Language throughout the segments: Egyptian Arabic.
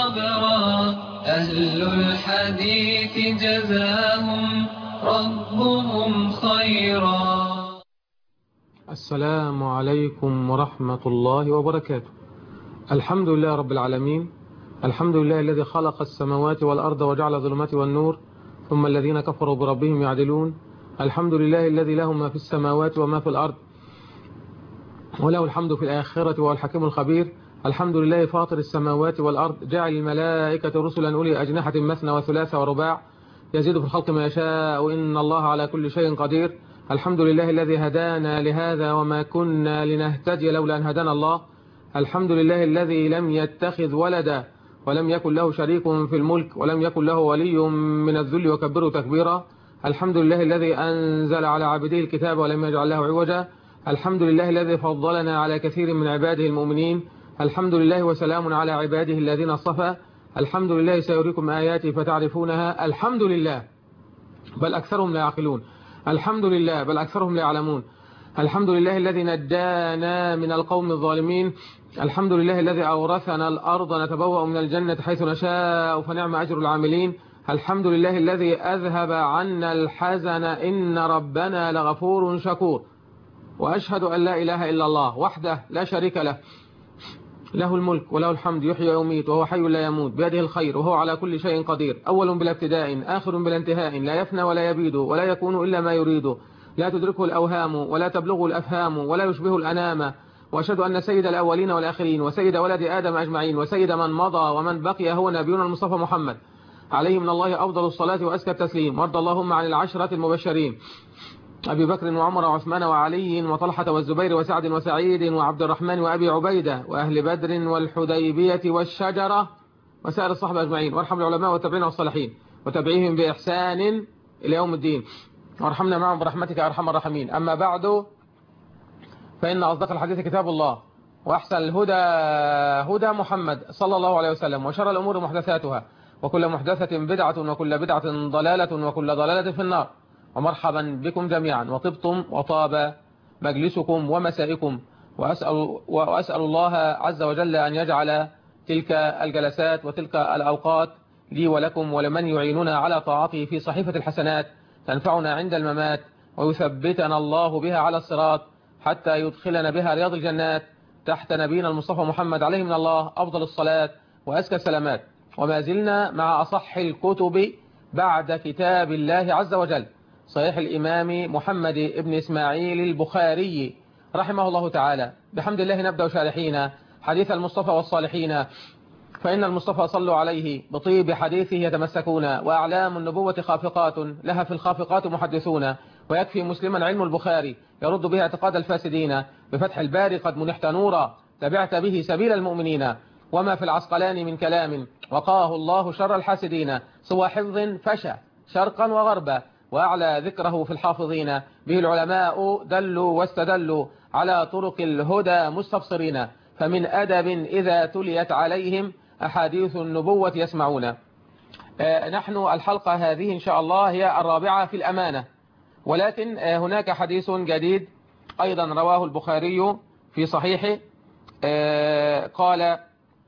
صبرا أهل الحديث جزاهم ربهم خيرا السلام عليكم ورحمة الله وبركاته الحمد لله رب العالمين الحمد لله الذي خلق السماوات والأرض وجعل الظلمات والنور ثم الذين كفروا بربهم يعدلون الحمد لله الذي له ما في السماوات وما في الأرض وله الحمد في الآخرة وهو الحكيم الخبير الحمد لله فاطر السماوات والأرض جعل الملائكة رسلا أولي أجنحة مثنى وثلاث ورباع يزيد في الخلق ما يشاء إن الله على كل شيء قدير الحمد لله الذي هدانا لهذا وما كنا لنهتدي لولا أن هدانا الله الحمد لله الذي لم يتخذ ولدا ولم يكن له شريك في الملك ولم يكن له ولي من الذل وكبره تكبيرا الحمد لله الذي أنزل على عبده الكتاب ولم يجعل له عوجا الحمد لله الذي فضلنا على كثير من عباده المؤمنين الحمد لله وسلام على عباده الذين اصطفى الحمد لله سيريكم آياتي فتعرفونها الحمد لله بل أكثرهم لا يعقلون الحمد لله بل أكثرهم لا يعلمون الحمد لله الذي نجانا من القوم الظالمين الحمد لله الذي أورثنا الأرض نتبوأ من الجنة حيث نشاء فنعم أجر العاملين الحمد لله الذي أذهب عنا الحزن إن ربنا لغفور شكور وأشهد أن لا إله إلا الله وحده لا شريك له له الملك وله الحمد يحيي ويميت وهو حي لا يموت بيده الخير وهو على كل شيء قدير أول بلا ابتداء آخر بلا انتهاء لا يفنى ولا يبيد ولا يكون إلا ما يريد لا تدركه الأوهام ولا تبلغه الأفهام ولا يشبه الأنام وأشهد أن سيد الأولين والآخرين وسيد ولد آدم أجمعين وسيد من مضى ومن بقي هو نبينا المصطفى محمد عليه من الله أفضل الصلاة وأزكى التسليم وارض اللهم عن العشرة المبشرين أبي بكر وعمر وعثمان وعلي وطلحة والزبير وسعد وسعيد وعبد الرحمن وأبي عبيدة وأهل بدر والحديبية والشجرة وسائر الصحبة أجمعين وارحم العلماء والتابعين والصالحين وتبعيهم بإحسان إلى يوم الدين وارحمنا معهم برحمتك أرحم الراحمين أما بعد فإن أصدق الحديث كتاب الله وأحسن الهدى هدى محمد صلى الله عليه وسلم وشر الأمور محدثاتها وكل محدثة بدعة وكل بدعة ضلالة وكل ضلالة في النار ومرحبا بكم جميعا وطبتم وطاب مجلسكم ومسائكم وأسأل, وأسأل الله عز وجل أن يجعل تلك الجلسات وتلك الأوقات لي ولكم ولمن يعيننا على طاعته في صحيفة الحسنات تنفعنا عند الممات ويثبتنا الله بها على الصراط حتى يدخلنا بها رياض الجنات تحت نبينا المصطفى محمد عليه من الله أفضل الصلاة وأزكى السلامات وما زلنا مع أصح الكتب بعد كتاب الله عز وجل صحيح الإمام محمد ابن إسماعيل البخاري رحمه الله تعالى بحمد الله نبدأ شارحين حديث المصطفى والصالحين فإن المصطفى صلوا عليه بطيب حديثه يتمسكون وأعلام النبوة خافقات لها في الخافقات محدثون ويكفي مسلما علم البخاري يرد به اعتقاد الفاسدين بفتح الباري قد منحت نورا تبعت به سبيل المؤمنين وما في العسقلان من كلام وقاه الله شر الحاسدين سوى حفظ فشى شرقا وغربا وأعلى ذكره في الحافظين به العلماء دلوا واستدلوا على طرق الهدى مستبصرين فمن أدب إذا تليت عليهم أحاديث النبوة يسمعون نحن الحلقة هذه إن شاء الله هي الرابعة في الأمانة ولكن هناك حديث جديد أيضا رواه البخاري في صحيحه قال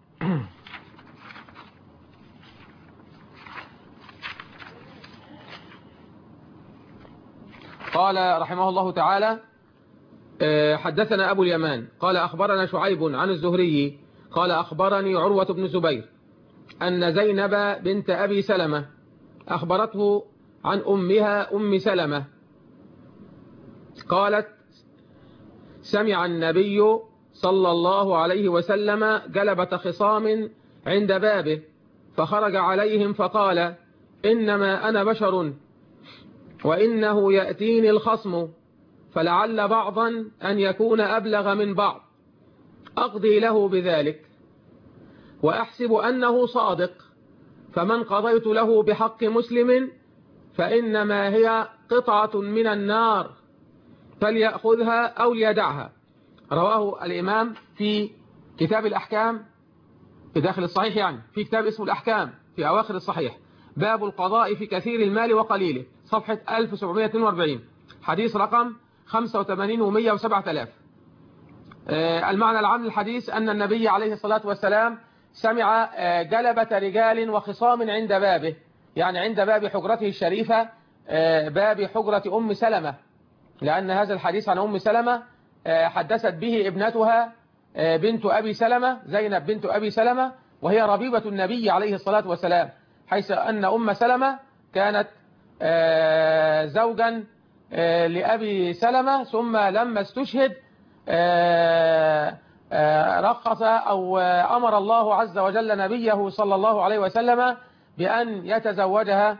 قال رحمه الله تعالى حدثنا أبو اليمان قال أخبرنا شعيب عن الزهري قال أخبرني عروة بن زبير أن زينب بنت أبي سلمة أخبرته عن أمها أم سلمة قالت سمع النبي صلى الله عليه وسلم جلبة خصام عند بابه فخرج عليهم فقال إنما أنا بشر وإنه يأتيني الخصم فلعل بعضا أن يكون أبلغ من بعض أقضي له بذلك وأحسب أنه صادق فمن قضيت له بحق مسلم فإنما هي قطعة من النار فليأخذها أو ليدعها رواه الإمام في كتاب الأحكام في داخل الصحيح يعني في كتاب اسمه الأحكام في أواخر الصحيح باب القضاء في كثير المال وقليله صفحة 1742 حديث رقم 85 و107 المعنى العام للحديث أن النبي عليه الصلاة والسلام سمع آه، جلبة رجال وخصام عند بابه يعني عند باب حجرته الشريفة آه، باب حجرة أم سلمة لأن هذا الحديث عن أم سلمة آه، حدثت به ابنتها آه، بنت أبي سلمة زينب بنت أبي سلمة وهي ربيبة النبي عليه الصلاة والسلام حيث أن أم سلمة كانت آه، زوجا آه، لأبي سلمة ثم لما استشهد آه، آه، رخص أو آه، أمر الله عز وجل نبيه صلى الله عليه وسلم بأن يتزوجها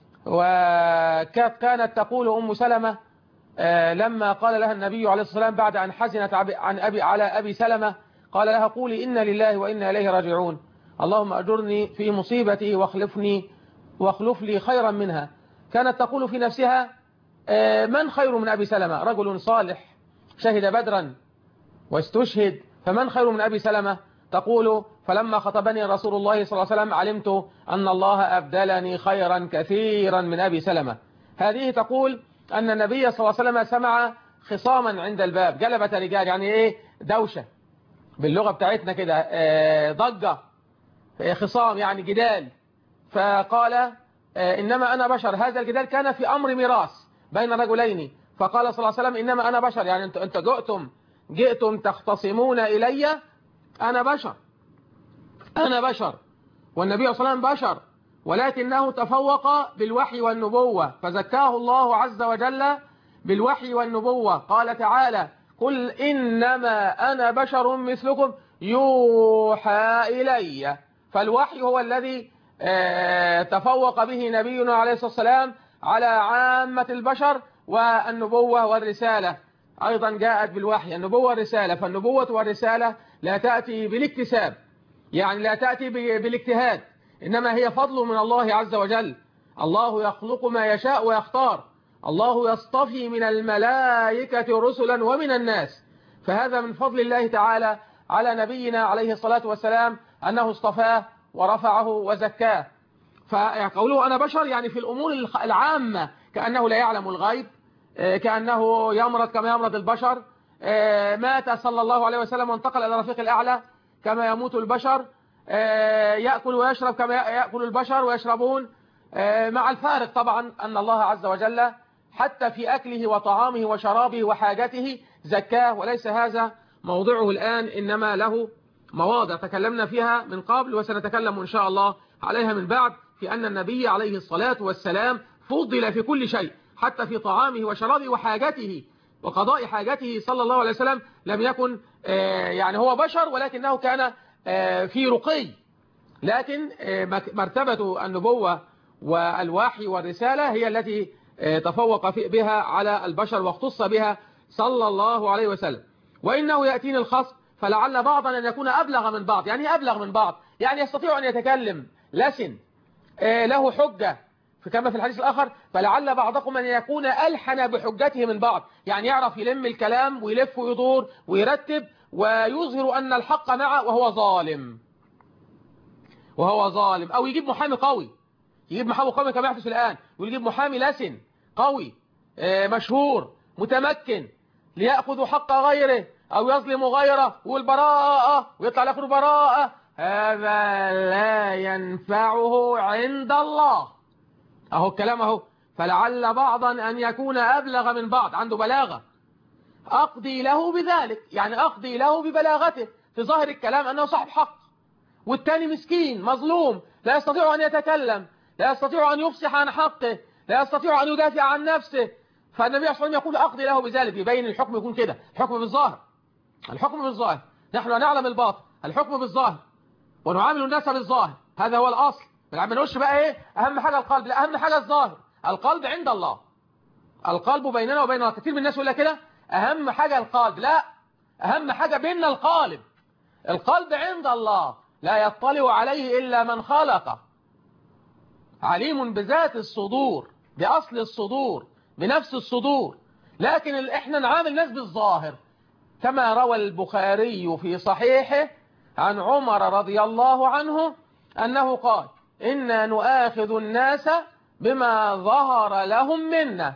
وكانت تقول أم سلمة آه، لما قال لها النبي عليه الصلاة والسلام بعد أن حزنت عب- عن أبي على أبي سلمة قال لها قولي إنا لله وإنا إليه راجعون اللهم أجرني في مصيبتي واخلفني واخلف لي خيرا منها كانت تقول في نفسها آه، من خير من أبي سلمة رجل صالح شهد بدرا واستشهد فمن خير من أبي سلمة تقول فلما خطبني رسول الله صلى الله عليه وسلم علمت أن الله أبدلني خيرا كثيرا من أبي سلمة هذه تقول أن النبي صلى الله عليه وسلم سمع خصاما عند الباب جلبة رجال يعني إيه دوشة باللغة بتاعتنا كده آه، ضجة آه، خصام يعني جدال فقال آه، إنما أنا بشر هذا الجدال كان في أمر ميراث بين رجلين فقال صلى الله عليه وسلم إنما أنا بشر يعني أنت أنت جئتم جئتم تختصمون إلي أنا بشر أنا بشر والنبي صلى الله عليه وسلم بشر ولكنه تفوق بالوحي والنبوة فزكاه الله عز وجل بالوحي والنبوة قال تعالى قل إنما أنا بشر مثلكم يوحى إلي فالوحي هو الذي آه، تفوق به نبينا عليه الصلاة والسلام على عامة البشر والنبوة والرسالة أيضا جاءت بالوحي النبوة والرسالة فالنبوة والرسالة لا تأتي بالاكتساب يعني لا تأتي ب- بالاجتهاد إنما هي فضل من الله عز وجل الله يخلق ما يشاء ويختار الله يصطفي من الملائكة رسلا ومن الناس فهذا من فضل الله تعالى على نبينا عليه الصلاة والسلام أنه اصطفاه ورفعه وزكاه فقوله أنا بشر يعني في الأمور الخ- العامة كأنه لا يعلم الغيب آه، كأنه يمرض كما يمرض البشر آه، مات صلى الله عليه وسلم وانتقل إلى رفيق الأعلى كما يموت البشر آه، يأكل ويشرب كما يأكل البشر ويشربون آه، مع الفارق طبعا أن الله عز وجل حتى في أكله وطعامه وشرابه وحاجته زكاه وليس هذا موضعه الآن إنما له مواضع تكلمنا فيها من قبل وسنتكلم إن شاء الله عليها من بعد في أن النبي عليه الصلاة والسلام فضل في كل شيء حتى في طعامه وشرابه وحاجته وقضاء حاجته صلى الله عليه وسلم لم يكن آه، يعني هو بشر ولكنه كان آه، في رقي لكن آه، مك- مرتبة النبوة والوحي والرسالة هي التي آه، تفوق في- بها على البشر واختص بها صلى الله عليه وسلم وإنه يأتيني الخصم فلعل بعضا أن يكون أبلغ من بعض يعني إيه أبلغ من بعض يعني يستطيع أن يتكلم لسن آه، له حجة كما في الحديث الآخر فلعل بعضكم أن يكون ألحن بحجته من بعض يعني يعرف يلم الكلام ويلف ويدور ويرتب ويظهر أن الحق معه وهو ظالم وهو ظالم أو يجيب محامي قوي يجيب محامي قوي كما يحدث الآن ويجيب محامي لسن قوي آه، مشهور متمكن ليأخذ حق غيره أو يظلم غيره والبراءة ويطلع لآخر براءة هذا لا ينفعه عند الله أهو الكلام أهو فلعل بعضا أن يكون أبلغ من بعض عنده بلاغة أقضي له بذلك يعني أقضي له ببلاغته في ظاهر الكلام أنه صاحب حق والتاني مسكين مظلوم لا يستطيع أن يتكلم لا يستطيع أن يفصح عن حقه لا يستطيع أن يدافع عن نفسه فالنبي صلى الله عليه وسلم يقول أقضي له بذلك يبين الحكم يكون كده الحكم بالظاهر الحكم بالظاهر نحن نعلم الباطن الحكم بالظاهر ونعامل الناس بالظاهر هذا هو الأصل ما نقولش بقى إيه أهم حاجة القلب لا أهم حاجة الظاهر القلب عند الله القلب بيننا وبين الله كتير من الناس يقول لك كده أهم حاجة القلب لا أهم حاجة بيننا القالب القلب عند الله لا يطلع عليه إلا من خلقه عليم بذات الصدور بأصل الصدور بنفس الصدور لكن ال- احنا نعامل الناس بالظاهر كما روى البخاري في صحيحه عن عمر رضي الله عنه أنه قال إنا نؤاخذ الناس بما ظهر لهم منا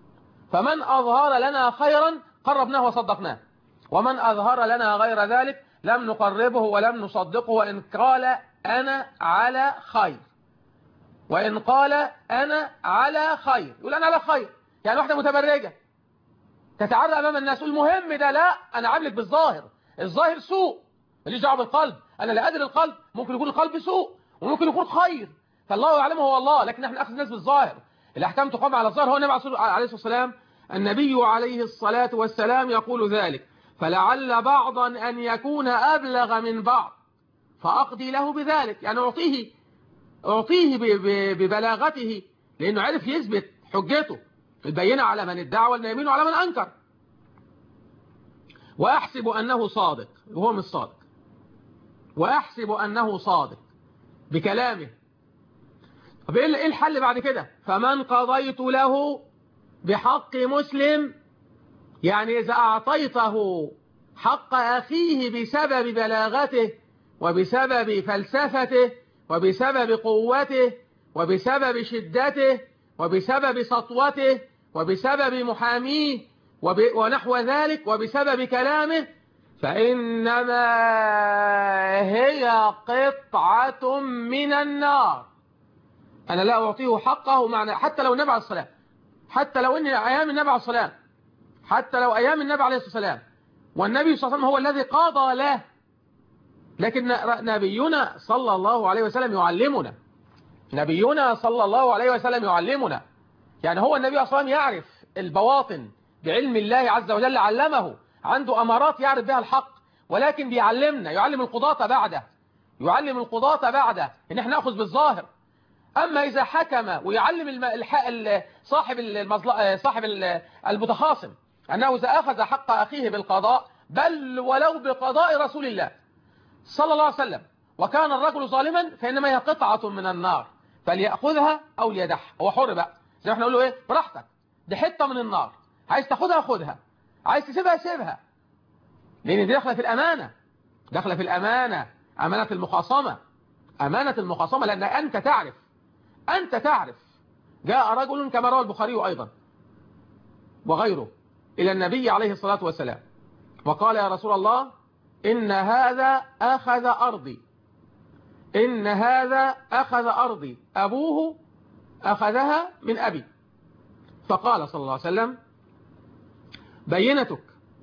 فمن أظهر لنا خيرا قربناه وصدقناه ومن أظهر لنا غير ذلك لم نقربه ولم نصدقه وإن قال أنا على خير وإن قال أنا على خير يقول أنا على خير يعني واحدة متبرجة تتعرى أمام الناس المهم ده لا أنا عاملك بالظاهر الظاهر سوء ماليش دعوه بالقلب أنا لا أدري القلب ممكن يكون القلب سوء وممكن يكون خير فالله يعلمه هو الله لكن نحن نأخذ الناس بالظاهر الأحكام تقام على الظاهر هو النبي عليه الصلاة والسلام النبي عليه الصلاة والسلام يقول ذلك فلعل بعضا أن يكون أبلغ من بعض فأقضي له بذلك يعني أعطيه أعطيه ببلاغته لأنه عرف يثبت حجته البينة على من ادعى واليمين على من أنكر وأحسب أنه صادق وهو مش صادق وأحسب أنه صادق بكلامه طب إيه الحل بعد كده فمن قضيت له بحق مسلم يعني إذا أعطيته حق أخيه بسبب بلاغته وبسبب فلسفته وبسبب قوته وبسبب شدته وبسبب سطوته وبسبب محاميه وب... ونحو ذلك وبسبب كلامه فإنما هي قطعة من النار أنا لا أعطيه حقه معنى حتى لو النبي عليه الصلاة حتى لو إن أيام النبي عليه الصلاة حتى لو أيام النبي عليه الصلاة والسلام والنبي صلى الله عليه وسلم هو الذي قضى له لكن نبينا صلى الله عليه وسلم يعلمنا نبينا صلى الله عليه وسلم يعلمنا يعني هو النبي صلى الله عليه وسلم يعرف البواطن بعلم الله عز وجل علمه عنده أمارات يعرف بها الحق ولكن بيعلمنا يعلم القضاة بعده يعلم القضاة بعده ان احنا ناخذ بالظاهر اما اذا حكم ويعلم الم... الح... صاحب المظل... صاحب المتخاصم انه اذا اخذ حق اخيه بالقضاء بل ولو بقضاء رسول الله صلى الله عليه وسلم وكان الرجل ظالما فانما هي قطعة من النار فليأخذها او ليدعها هو حر بقى زي ما احنا نقول له ايه براحتك دي حتة من النار عايز تاخدها خدها عايز تسيبها سيبها لان دي داخله في الامانه داخله في الامانه امانه المخاصمه امانه المخاصمه لان انت تعرف انت تعرف جاء رجل كما روى البخاري ايضا وغيره الى النبي عليه الصلاه والسلام وقال يا رسول الله ان هذا اخذ ارضي ان هذا اخذ ارضي ابوه اخذها من ابي فقال صلى الله عليه وسلم بينتك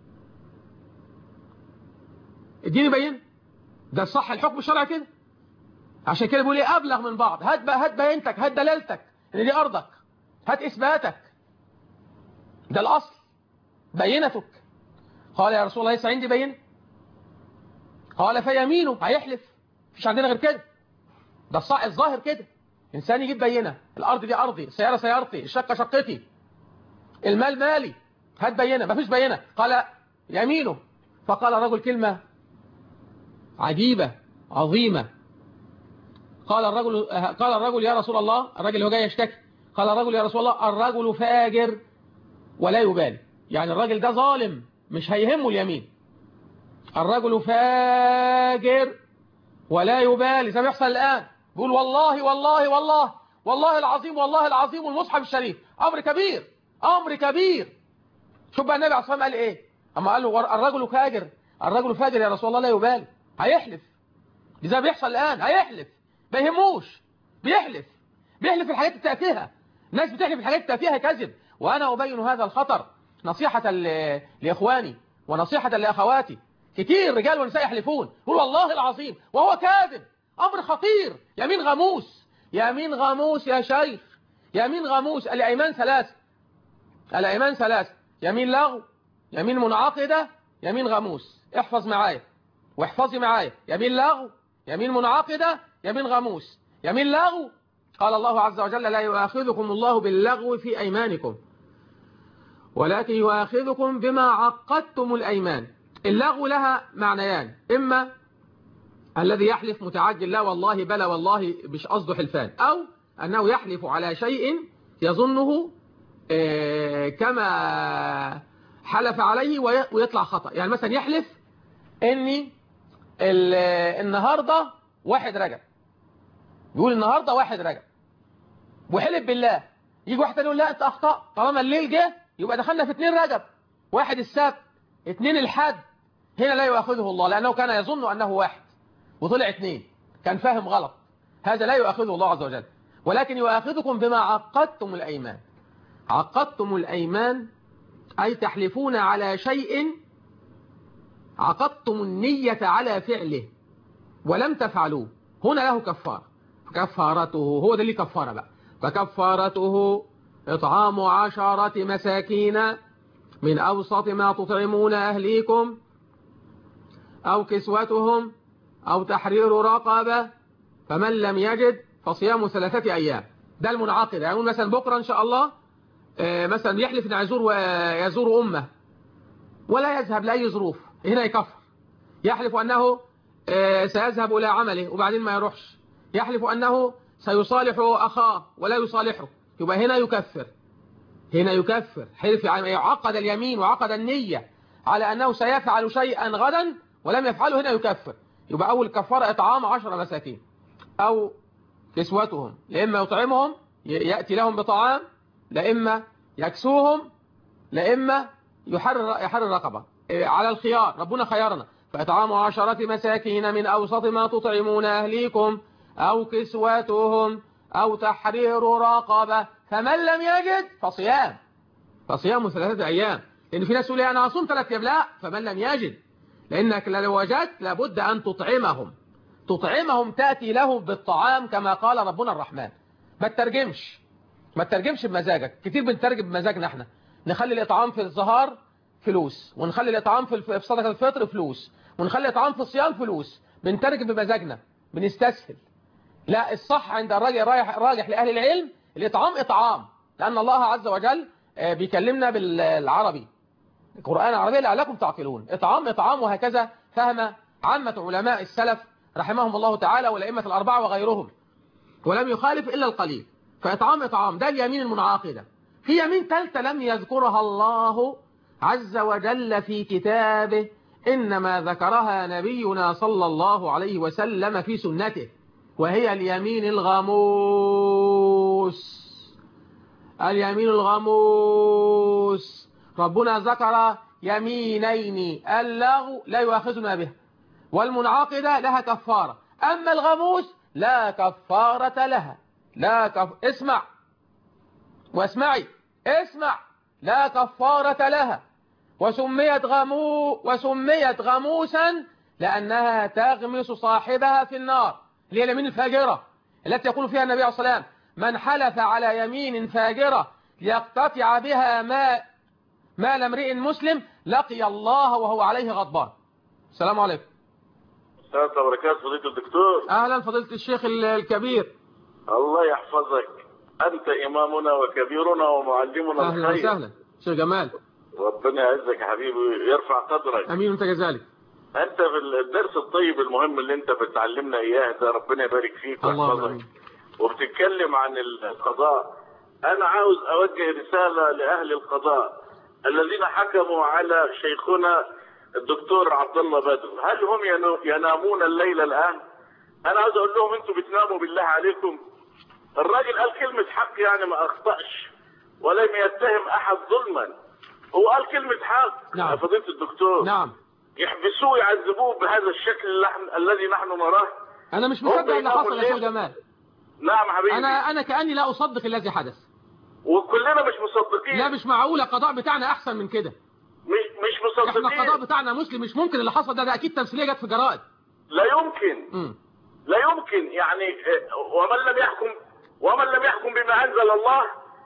اديني بين ده الصح الحكم الشرعي كده عشان كده بيقول ايه ابلغ من بعض هات هات بينتك هات دلالتك ان دي ارضك هات اثباتك ده الاصل بينتك قال يا رسول الله ليس عندي بين قال فيمينه هيحلف مفيش عندنا غير كده ده الصح الظاهر كده انسان يجيب بينه الارض دي ارضي السياره سيارتي الشقه شقتي المال مالي هات بينه مفيش بينه قال يمينه فقال الرجل كلمة عجيبة عظيمة قال الرجل قال الرجل يا رسول الله الرجل هو جاي يشتكي قال الرجل يا رسول الله الرجل فاجر ولا يبالي يعني الرجل ده ظالم مش هيهمه اليمين الرجل فاجر ولا يبالي زي ما بيحصل الآن بيقول والله والله والله والله العظيم والله العظيم والمصحف الشريف أمر كبير أمر كبير شوف بقى النبي عليه الصلاة والسلام قال إيه أما قال له الرجل فاجر الرجل فاجر يا رسول الله لا يبالي هيحلف زي ما بيحصل الآن هيحلف ما يهموش بيحلف بيحلف الحاجات التأتيها الناس بتحلف الحاجات التأتيها كذب وأنا أبين هذا الخطر نصيحة لإخواني ونصيحة لأخواتي كتير رجال ونساء يحلفون يقول والله العظيم وهو كاذب أمر خطير يمين غموس يمين غموس يا شيخ يمين غموس الأيمان ثلاث الأيمان ثلاث يمين لغو يمين منعقدة يمين غموس احفظ معايا واحفظي معايا يمين لغو يمين منعقدة يمين غموس يمين لغو قال الله عز وجل لا يؤاخذكم الله باللغو في أيمانكم ولكن يؤاخذكم بما عقدتم الأيمان اللغو لها معنيان إما الذي يحلف متعجل لا والله بلا والله مش قصده حلفان أو أنه يحلف على شيء يظنه كما حلف عليه ويطلع خطأ يعني مثلا يحلف اني النهاردة واحد رجب يقول النهاردة واحد رجب وحلف بالله يجي واحد يقول لا انت اخطأ طالما الليل جه يبقى دخلنا في اتنين رجب واحد السبت اتنين الحد هنا لا يؤاخذه الله لأنه كان يظن أنه واحد وطلع اثنين كان فاهم غلط هذا لا يؤاخذه الله عز وجل ولكن يؤاخذكم بما عقدتم الأيمان عقدتم الأيمان أي تحلفون على شيء عقدتم النية على فعله ولم تفعلوه هنا له كفارة كفارته هو ده اللي كفارة بقى فكفارته إطعام عشرة مساكين من أوسط ما تطعمون أهليكم أو كسوتهم أو تحرير رقبة فمن لم يجد فصيام ثلاثة أيام ده المنعقد يعني مثلا بكرة إن شاء الله مثلا يحلف أن يزور ويزور أمه ولا يذهب لأي ظروف هنا يكفر يحلف أنه سيذهب إلى عمله وبعدين ما يروحش يحلف أنه سيصالح أخاه ولا يصالحه يبقى هنا يكفر هنا يكفر حلف عقد اليمين وعقد النية على أنه سيفعل شيئا غدا ولم يفعله هنا يكفر يبقى أول كفارة إطعام عشر مساكين أو كسوتهم لإما يطعمهم يأتي لهم بطعام لإما يكسوهم لإما يحرر, يحرر رقبة على الخيار ربنا خيارنا فإطعام عشرة مساكين من أوسط ما تطعمون أهليكم أو كسوتهم أو تحرير رقبة فمن لم يجد فصيام فصيام ثلاثة أيام لأن في ناس يقول أنا أصوم ثلاثة أيام لا فمن لم يجد لأنك لو وجدت لابد أن تطعمهم تطعمهم تأتي لهم بالطعام كما قال ربنا الرحمن ما تترجمش ما تترجمش بمزاجك كتير بنترجم بمزاجنا احنا نخلي الإطعام في الظهار فلوس ونخلي الإطعام في صدقة الفطر فلوس ونخلي الإطعام في الصيام فلوس بنترجم بمزاجنا بنستسهل لا الصح عند الراجح رايح راجح لأهل العلم الإطعام إطعام لأن الله عز وجل بيكلمنا بالعربي القرآن العربي لعلكم تعقلون إطعام إطعام وهكذا فهم عامة علماء السلف رحمهم الله تعالى والأئمة الأربعة وغيرهم ولم يخالف إلا القليل فإطعام إطعام ده اليمين المنعقدة في يمين ثالثة لم يذكرها الله عز وجل في كتابه إنما ذكرها نبينا صلى الله عليه وسلم في سنته وهي اليمين الغموس اليمين الغموس ربنا ذكر يمينين اللغو لا يؤاخذنا به والمنعقدة لها كفارة أما الغموس لا كفارة لها لا كف... اسمع واسمعي اسمع لا كفارة لها وسميت غمو وسميت غموسا لأنها تغمس صاحبها في النار اللي هي اليمين الفاجرة التي يقول فيها النبي عليه الصلاة والسلام من حلف على يمين فاجرة ليقتطع بها ما مال امرئ مسلم لقي الله وهو عليه غضبان السلام عليكم السلام عليكم وبركاته فضيلة الدكتور أهلا فضيلة الشيخ الكبير الله يحفظك أنت إمامنا وكبيرنا ومعلمنا أهلا الخير وسهلا شيخ جمال ربنا يعزك يا حبيبي يرفع قدرك أمين أنت كذلك أنت في الدرس الطيب المهم اللي أنت بتعلمنا إياه ده ربنا يبارك فيك اللهم ويحفظك آمين وبتتكلم عن القضاء أنا عاوز أوجه رسالة لأهل القضاء الذين حكموا على شيخنا الدكتور عبد الله بدر هل هم ينو- ينامون الليل الآن أنا عاوز أقول لهم أنتوا بتناموا بالله عليكم الراجل قال كلمة حق يعني ما أخطأش ولم يتهم أحد ظلما هو قال كلمة حق نعم. يا فضيلة الدكتور نعم يحبسوه يعذبوه بهذا الشكل اللي نحن- الذي نحن نراه أنا مش هم مصدق اللي بيناموا حصل يا شيخ الليل. جمال نعم حبيبي أنا أنا كأني لا أصدق الذي حدث وكلنا مش مصدقين لا مش معقول القضاء بتاعنا أحسن من كده مش مش احنا القضاء مصدقين بتاعنا مسلم مش ممكن اللي حصل ده ده أكيد تمثيلية جت في جرائد لا يمكن مم. لا يمكن يعني آه، ومن لم يحكم ومن لم يحكم بما انزل الله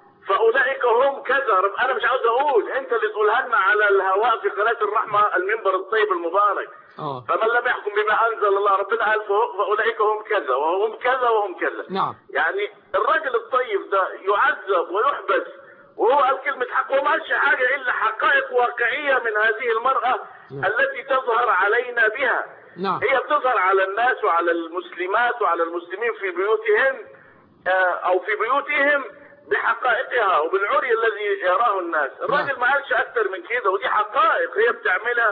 فاولئك هم كذا رب انا مش عاوز اقول انت اللي تقولها لنا على الهواء في قناه الرحمه المنبر الطيب المبارك اه فمن لم يحكم بما انزل الله ربنا قال فهو- فاولئك هم كذا وهم كذا وهم كذا نعم يعني الراجل الطيب ده يعذب ويحبس وهو قال كلمة حق وما قالش حاجة إلا حقائق واقعية من هذه المرأة نعم. التي تظهر علينا بها نعم هي بتظهر على الناس وعلى المسلمات وعلى المسلمين في بيوتهم آه، أو في بيوتهم بحقائقها وبالعري الذي يراه الناس الراجل ما قالش أكثر من كده ودي حقائق هي بتعملها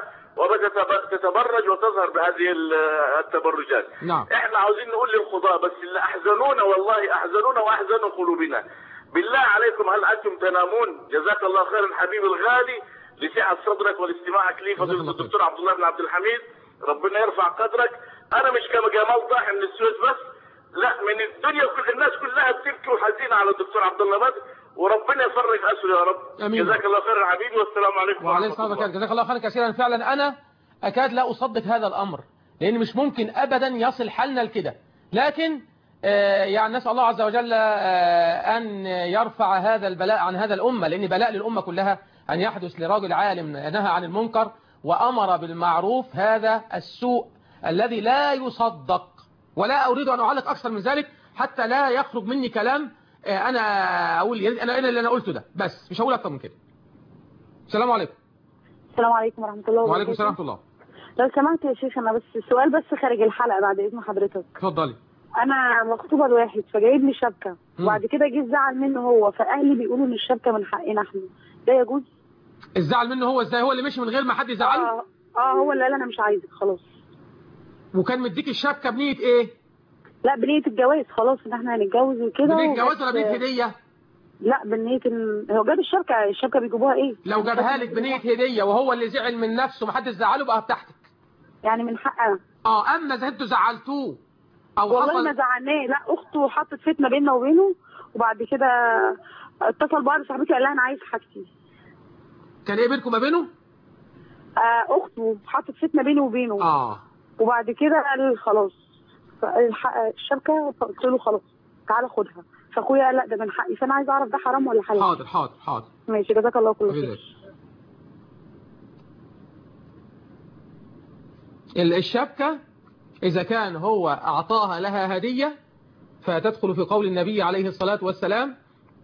وبتتبرج وتظهر بهذه ال- التبرجات نعم احنا عاوزين نقول للقضاء بس اللي احزنونا والله احزنونا واحزنوا قلوبنا بالله عليكم هل انتم تنامون جزاك الله خيرا حبيبي الغالي لسعة صدرك ولاستماعك لي جزاك الله فضيلة خير. الدكتور عبد الله بن عبد الحميد ربنا يرفع قدرك انا مش كما جمال طاحن من السويس بس لا من الدنيا كل الناس كلها بتبكي وحزينه على الدكتور عبد الله بدر وربنا يفرج اسره يا رب آمين. جزاك الله خير يا حبيبي والسلام عليكم وعليه ورحمه الصلاة الله والسلام جزاك الله خيرا كثيرا فعلا أنا أكاد لا أصدق هذا الأمر لأن مش ممكن أبدا يصل حالنا لكده لكن آه، يعني نسأل الله عز وجل آه، أن يرفع هذا البلاء عن هذا الأمة لأن بلاء للأمة كلها أن يحدث لرجل عالم نهى عن المنكر وأمر بالمعروف هذا السوء الذي لا يصدق ولا أريد أن أعلق أكثر من ذلك حتى لا يخرج مني كلام آه، أنا أقول يا ريت أنا أنا اللي أنا قلته ده بس مش هقول أكثر من كده السلام عليكم السلام عليكم ورحمة الله وبركاته وعليكم السلام ورحمة الله لو سمحت يا شيخ أنا بس سؤال بس خارج الحلقة بعد إذن حضرتك اتفضلي أنا مخطوبة لواحد فجايب لي شبكة مم. وبعد كده جه زعل منه هو فأهلي بيقولوا إن الشبكة من حقنا إحنا ده يجوز؟ الزعل منه هو ازاي هو اللي مشي من غير ما حد يزعله آه آه هو اللي قال أنا مش عايزك خلاص وكان مديك الشبكة بنية ايه لا بنية الجواز خلاص إن إحنا هنتجوز وكده بنية وبس- جواز ولا بنية هدية لا بنية إن هو جاب الشبكة الشبكة بيجيبوها إيه؟ لو جابها لك بنية هدية وهو اللي زعل من نفسه محدش زعله بقى بتاعتك يعني من حقنا اه اما اذا انتوا زعلتوه او والله ما حصل زعلناه لا أخته حطت فتنة بيننا وبينه وبعد كده اتصل بعض صاحبتي قال لها أنا عايز حاجتي كان ايه بينكم ما بينه آه، اخته حطت فتنه بيني وبينه اه وبعد كده قال خلاص فالح- الشبكه فقلت له خلاص تعالى خدها فاخويا قال لا ده من حقي فانا عايز اعرف ده حرام ولا حلال حاضر حاضر حاضر ماشي جزاك الله كل بإذن خير ال- الشبكة إذا كان هو أعطاها لها هدية فتدخل في قول النبي عليه الصلاة والسلام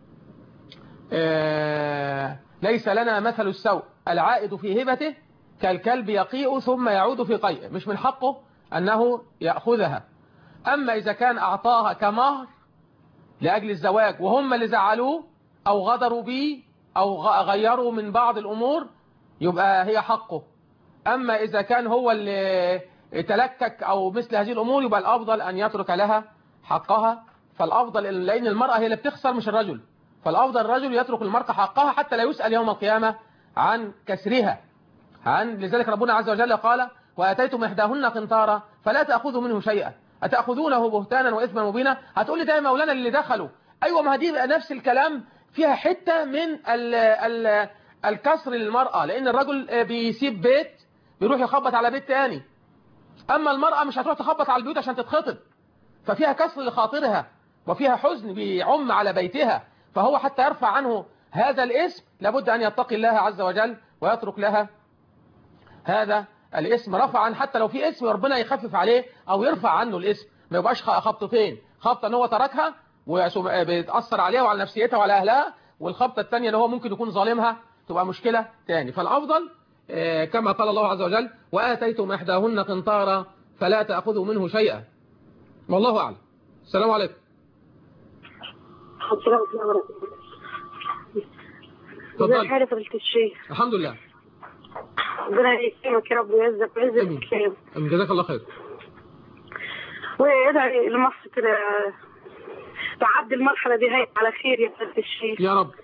آه، ليس لنا مثل السوء العائد في هبته كالكلب يقيء ثم يعود في قيئه مش من حقه أنه يأخذها أما إذا كان أعطاها كمهر لأجل الزواج وهم اللي زعلوه أو غدروا به أو غ- غيروا من بعض الأمور يبقى هي حقه أما إذا كان هو اللي تلكك أو مثل هذه الأمور يبقى الأفضل أن يترك لها حقها فالأفضل لأن المرأة هي اللي بتخسر مش الرجل فالأفضل الرجل يترك المرأة حقها حتى لا يسأل يوم القيامة عن كسرها عن لذلك ربنا عز وجل قال وأتيتم إحداهن قنطارا فلا تأخذوا منه شيئا أتأخذونه بهتانا وإثما مبينا هتقول لي ده يا مولانا اللي دخلوا أيوة ما دي نفس الكلام فيها حتة من ال ال الكسر للمرأة لأن الرجل بيسيب بيت بيروح يخبط على بيت تاني أما المرأة مش هتروح تخبط على البيوت عشان تتخطب ففيها كسر لخاطرها وفيها حزن بيعم على بيتها فهو حتى يرفع عنه هذا الاسم لابد أن يتقي الله عز وجل ويترك لها هذا الاسم رفعا حتى لو في اسم ربنا يخفف عليه أو يرفع عنه الاسم ما يبقاش خبطتين خبطة ان هو تركها وبيتأثر عليها وعلى نفسيتها وعلى أهلها والخبطة الثانية ان هو ممكن يكون ظالمها تبقى مشكلة تاني فالأفضل آه، كما قال الله عز وجل وآتيتم إحداهن قنطارا فلا تأخذوا منه شيئا والله أعلم السلام عليكم ازي تفضل حالك يا فضيلة الشيخ الحمد لله ربنا يكرمك يا رب ويعزك ويعز آمين. الاسلام أمين. جزاك الله خير وادعي لمصر كده تعدي المرحله دي هاي على خير يا فضيلة الشيخ يا رب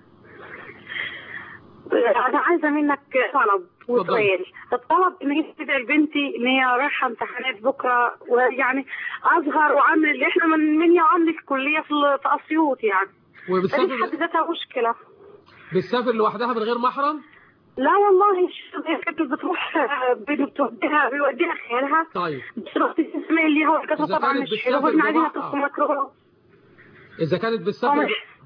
انا عايزه منك طلب وسؤال الطلب ان هي تدعي لبنتي ان هي رايحه امتحانات بكره ويعني اصغر وعامل اللي احنا من من عامل الكليه في في اسيوط يعني فدي في حد وبتسافر ذاتها مشكله بتسافر لوحدها من غير محرم لا والله هي كانت بتروح آه، بتوديها بيوديها خيالها طيب بتروح تسمع اللي هو القصه إذا طبعا كانت مش حلوه بتسافر واحنا عايزينها ببعض. تدخل مكروه إذا كانت بتسافر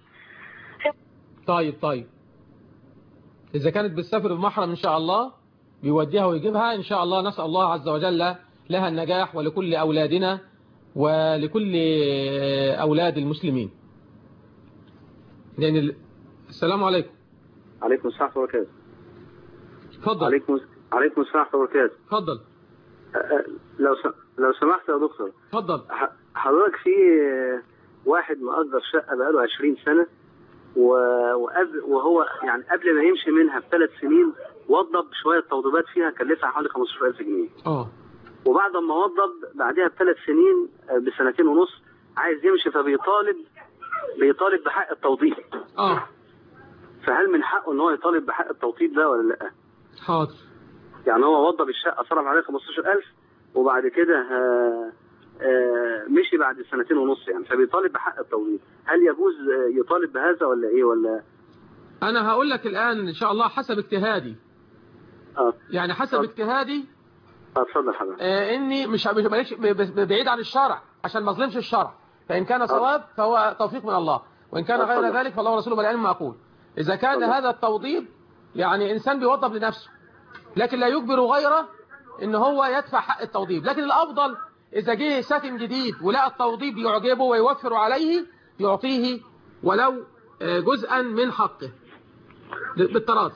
طيب طيب إذا كانت بتسافر بمحرم إن شاء الله بيوديها ويجيبها إن شاء الله نسأل الله عز وجل لها النجاح ولكل أولادنا ولكل أولاد المسلمين لأن ال- السلام عليكم عليكم السلام ورحمة الله وبركاته اتفضل عليكم عليكم السلام ورحمة الله وبركاته اتفضل أه، أه، لو س... لو سمحت يا دكتور اتفضل ح- حضرتك في آه، واحد مأجر شقة بقاله 20 سنة و... وقبل وهو يعني قبل ما يمشي منها بثلاث سنين وضب شوية توضيبات فيها كلفها حوالي 15000 جنيه اه وبعد ما وضب بعدها بثلاث سنين آه، بسنتين ونص عايز يمشي فبيطالب بيطالب بحق التوضيب اه فهل من حقه ان هو يطالب بحق التوطيد ده ولا لا؟ حاضر يعني هو وضب الشقه صرف عليه 15000 وبعد كده آه، آه، مشي بعد سنتين ونص يعني فبيطالب بحق التوطيد هل يجوز آه، يطالب بهذا ولا ايه ولا انا هقول لك الان ان شاء الله حسب اجتهادي اه يعني حسب اتفضل. اجتهادي آه، اتفضل حضرتك آه، اني مش مش ماليش ب- ب- بعيد عن الشرع عشان ما اظلمش الشرع فان كان صواب فهو توفيق من الله وان كان غير اتفضل. ذلك فالله ورسوله بالعلم ما اقول اذا كان اتفضل. هذا التوضيب يعني انسان بيوضب لنفسه لكن لا يجبر غيره ان هو يدفع حق التوضيب لكن الافضل اذا جه ساكن جديد ولقى التوضيب يعجبه ويوفر عليه يعطيه ولو آه، جزءا من حقه بالتراضي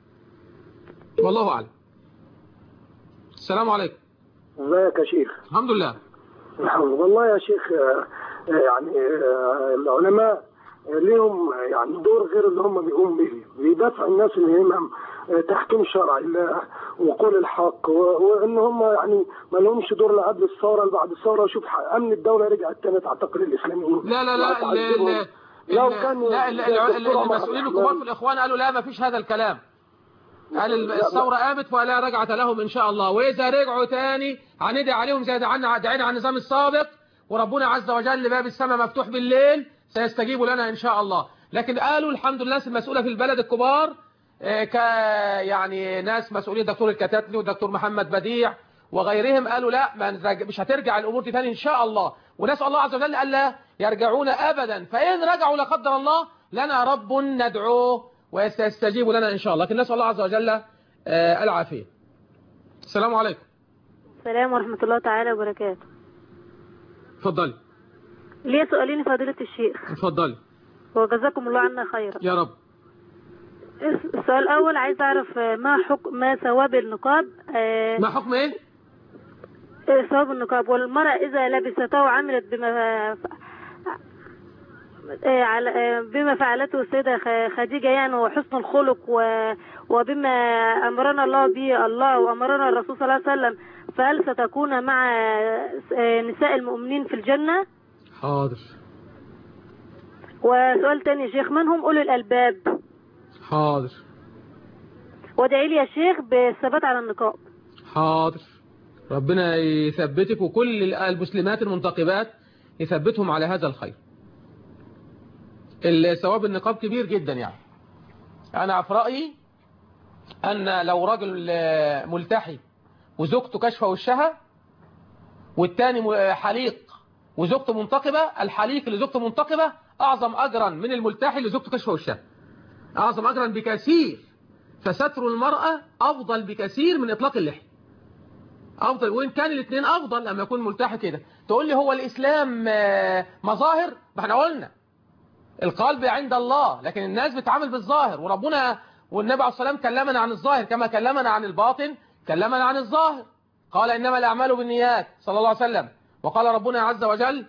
والله اعلم السلام عليكم ازيك يا شيخ الحمد لله الحمد لله والله يا شيخ آه، آه، يعني آه، العلماء آه، ليهم يعني دور غير اللي هم بيقوموا به بيدافعوا الناس اللي هم آه، تحكيم شرع الله وقول الحق و- وان هم يعني ما لهمش دور لا قبل الثوره لا بعد الثوره شوف ح- امن الدوله رجعت تاني تعتقل الاسلاميين لا لا لا ال- وتعذبهم. ال- لو ال- كان لا ال- ال- ال- الدكتور عمر المسؤولين الرحمن- الكبار في الاخوان قالوا لا ما فيش هذا الكلام قال ال- لا، لا. الثوره قامت ولا رجعه لهم ان شاء الله واذا رجعوا تاني هندعي عليهم زي دعينا دعينا على النظام السابق وربنا عز وجل باب السماء مفتوح بالليل سيستجيبوا لنا ان شاء الله لكن قالوا الحمد لله المسؤوله في البلد الكبار آه، ك يعني ناس مسؤولين دكتور الكتاتلي ودكتور محمد بديع وغيرهم قالوا لا ما نرجع- مش هترجع الامور دي تاني ان شاء الله ونسال الله عز وجل الا يرجعون ابدا فان رجعوا لا قدر الله لنا رب ندعوه وسيستجيب لنا ان شاء الله لكن نسال الله عز وجل آه، العافيه السلام عليكم السلام ورحمة الله تعالى وبركاته اتفضلي ليه سؤالين فضيلة الشيخ اتفضلي وجزاكم الله عنا خيرا يا رب السؤال الأول عايز أعرف آه، ما حكم ما ثواب النقاب آه، ما حكم ايه آه، ثواب النقاب والمرأة إذا لبسته وعملت بما ف- آه، على- آه، بما فعلته السيدة خ- خديجة يعني وحسن الخلق و- وبما أمرنا الله به الله وأمرنا الرسول صلى الله عليه وسلم فهل ستكون مع آه، نساء المؤمنين في الجنة؟ حاضر وسؤال تاني يا شيخ من هم أولي الألباب؟ حاضر وادعي لي يا شيخ بالثبات على النقاب حاضر ربنا يثبتك وكل المسلمات المنتقبات يثبتهم على هذا الخير الثواب النقاب كبير جدا يعني أنا في رأيي أن لو راجل آه، ملتحي وزوجته كشفة وشها والتاني م- حليق وزوجته منتقبة الحليق اللي زوجته منتقبة أعظم أجرا من الملتحي اللي زوجته كشفة وشها أعظم أجرا بكثير فستر المرأة أفضل بكثير من إطلاق اللحية أفضل وإن كان الاثنين أفضل لما يكون ملتحي كده تقول لي هو الإسلام آه، مظاهر ما احنا قلنا القلب عند الله لكن الناس بتعامل بالظاهر وربنا والنبي عليه الصلاة والسلام كلمنا عن الظاهر كما كلمنا عن الباطن كلمنا عن الظاهر قال إنما الأعمال بالنيات صلى الله عليه وسلم وقال ربنا عز وجل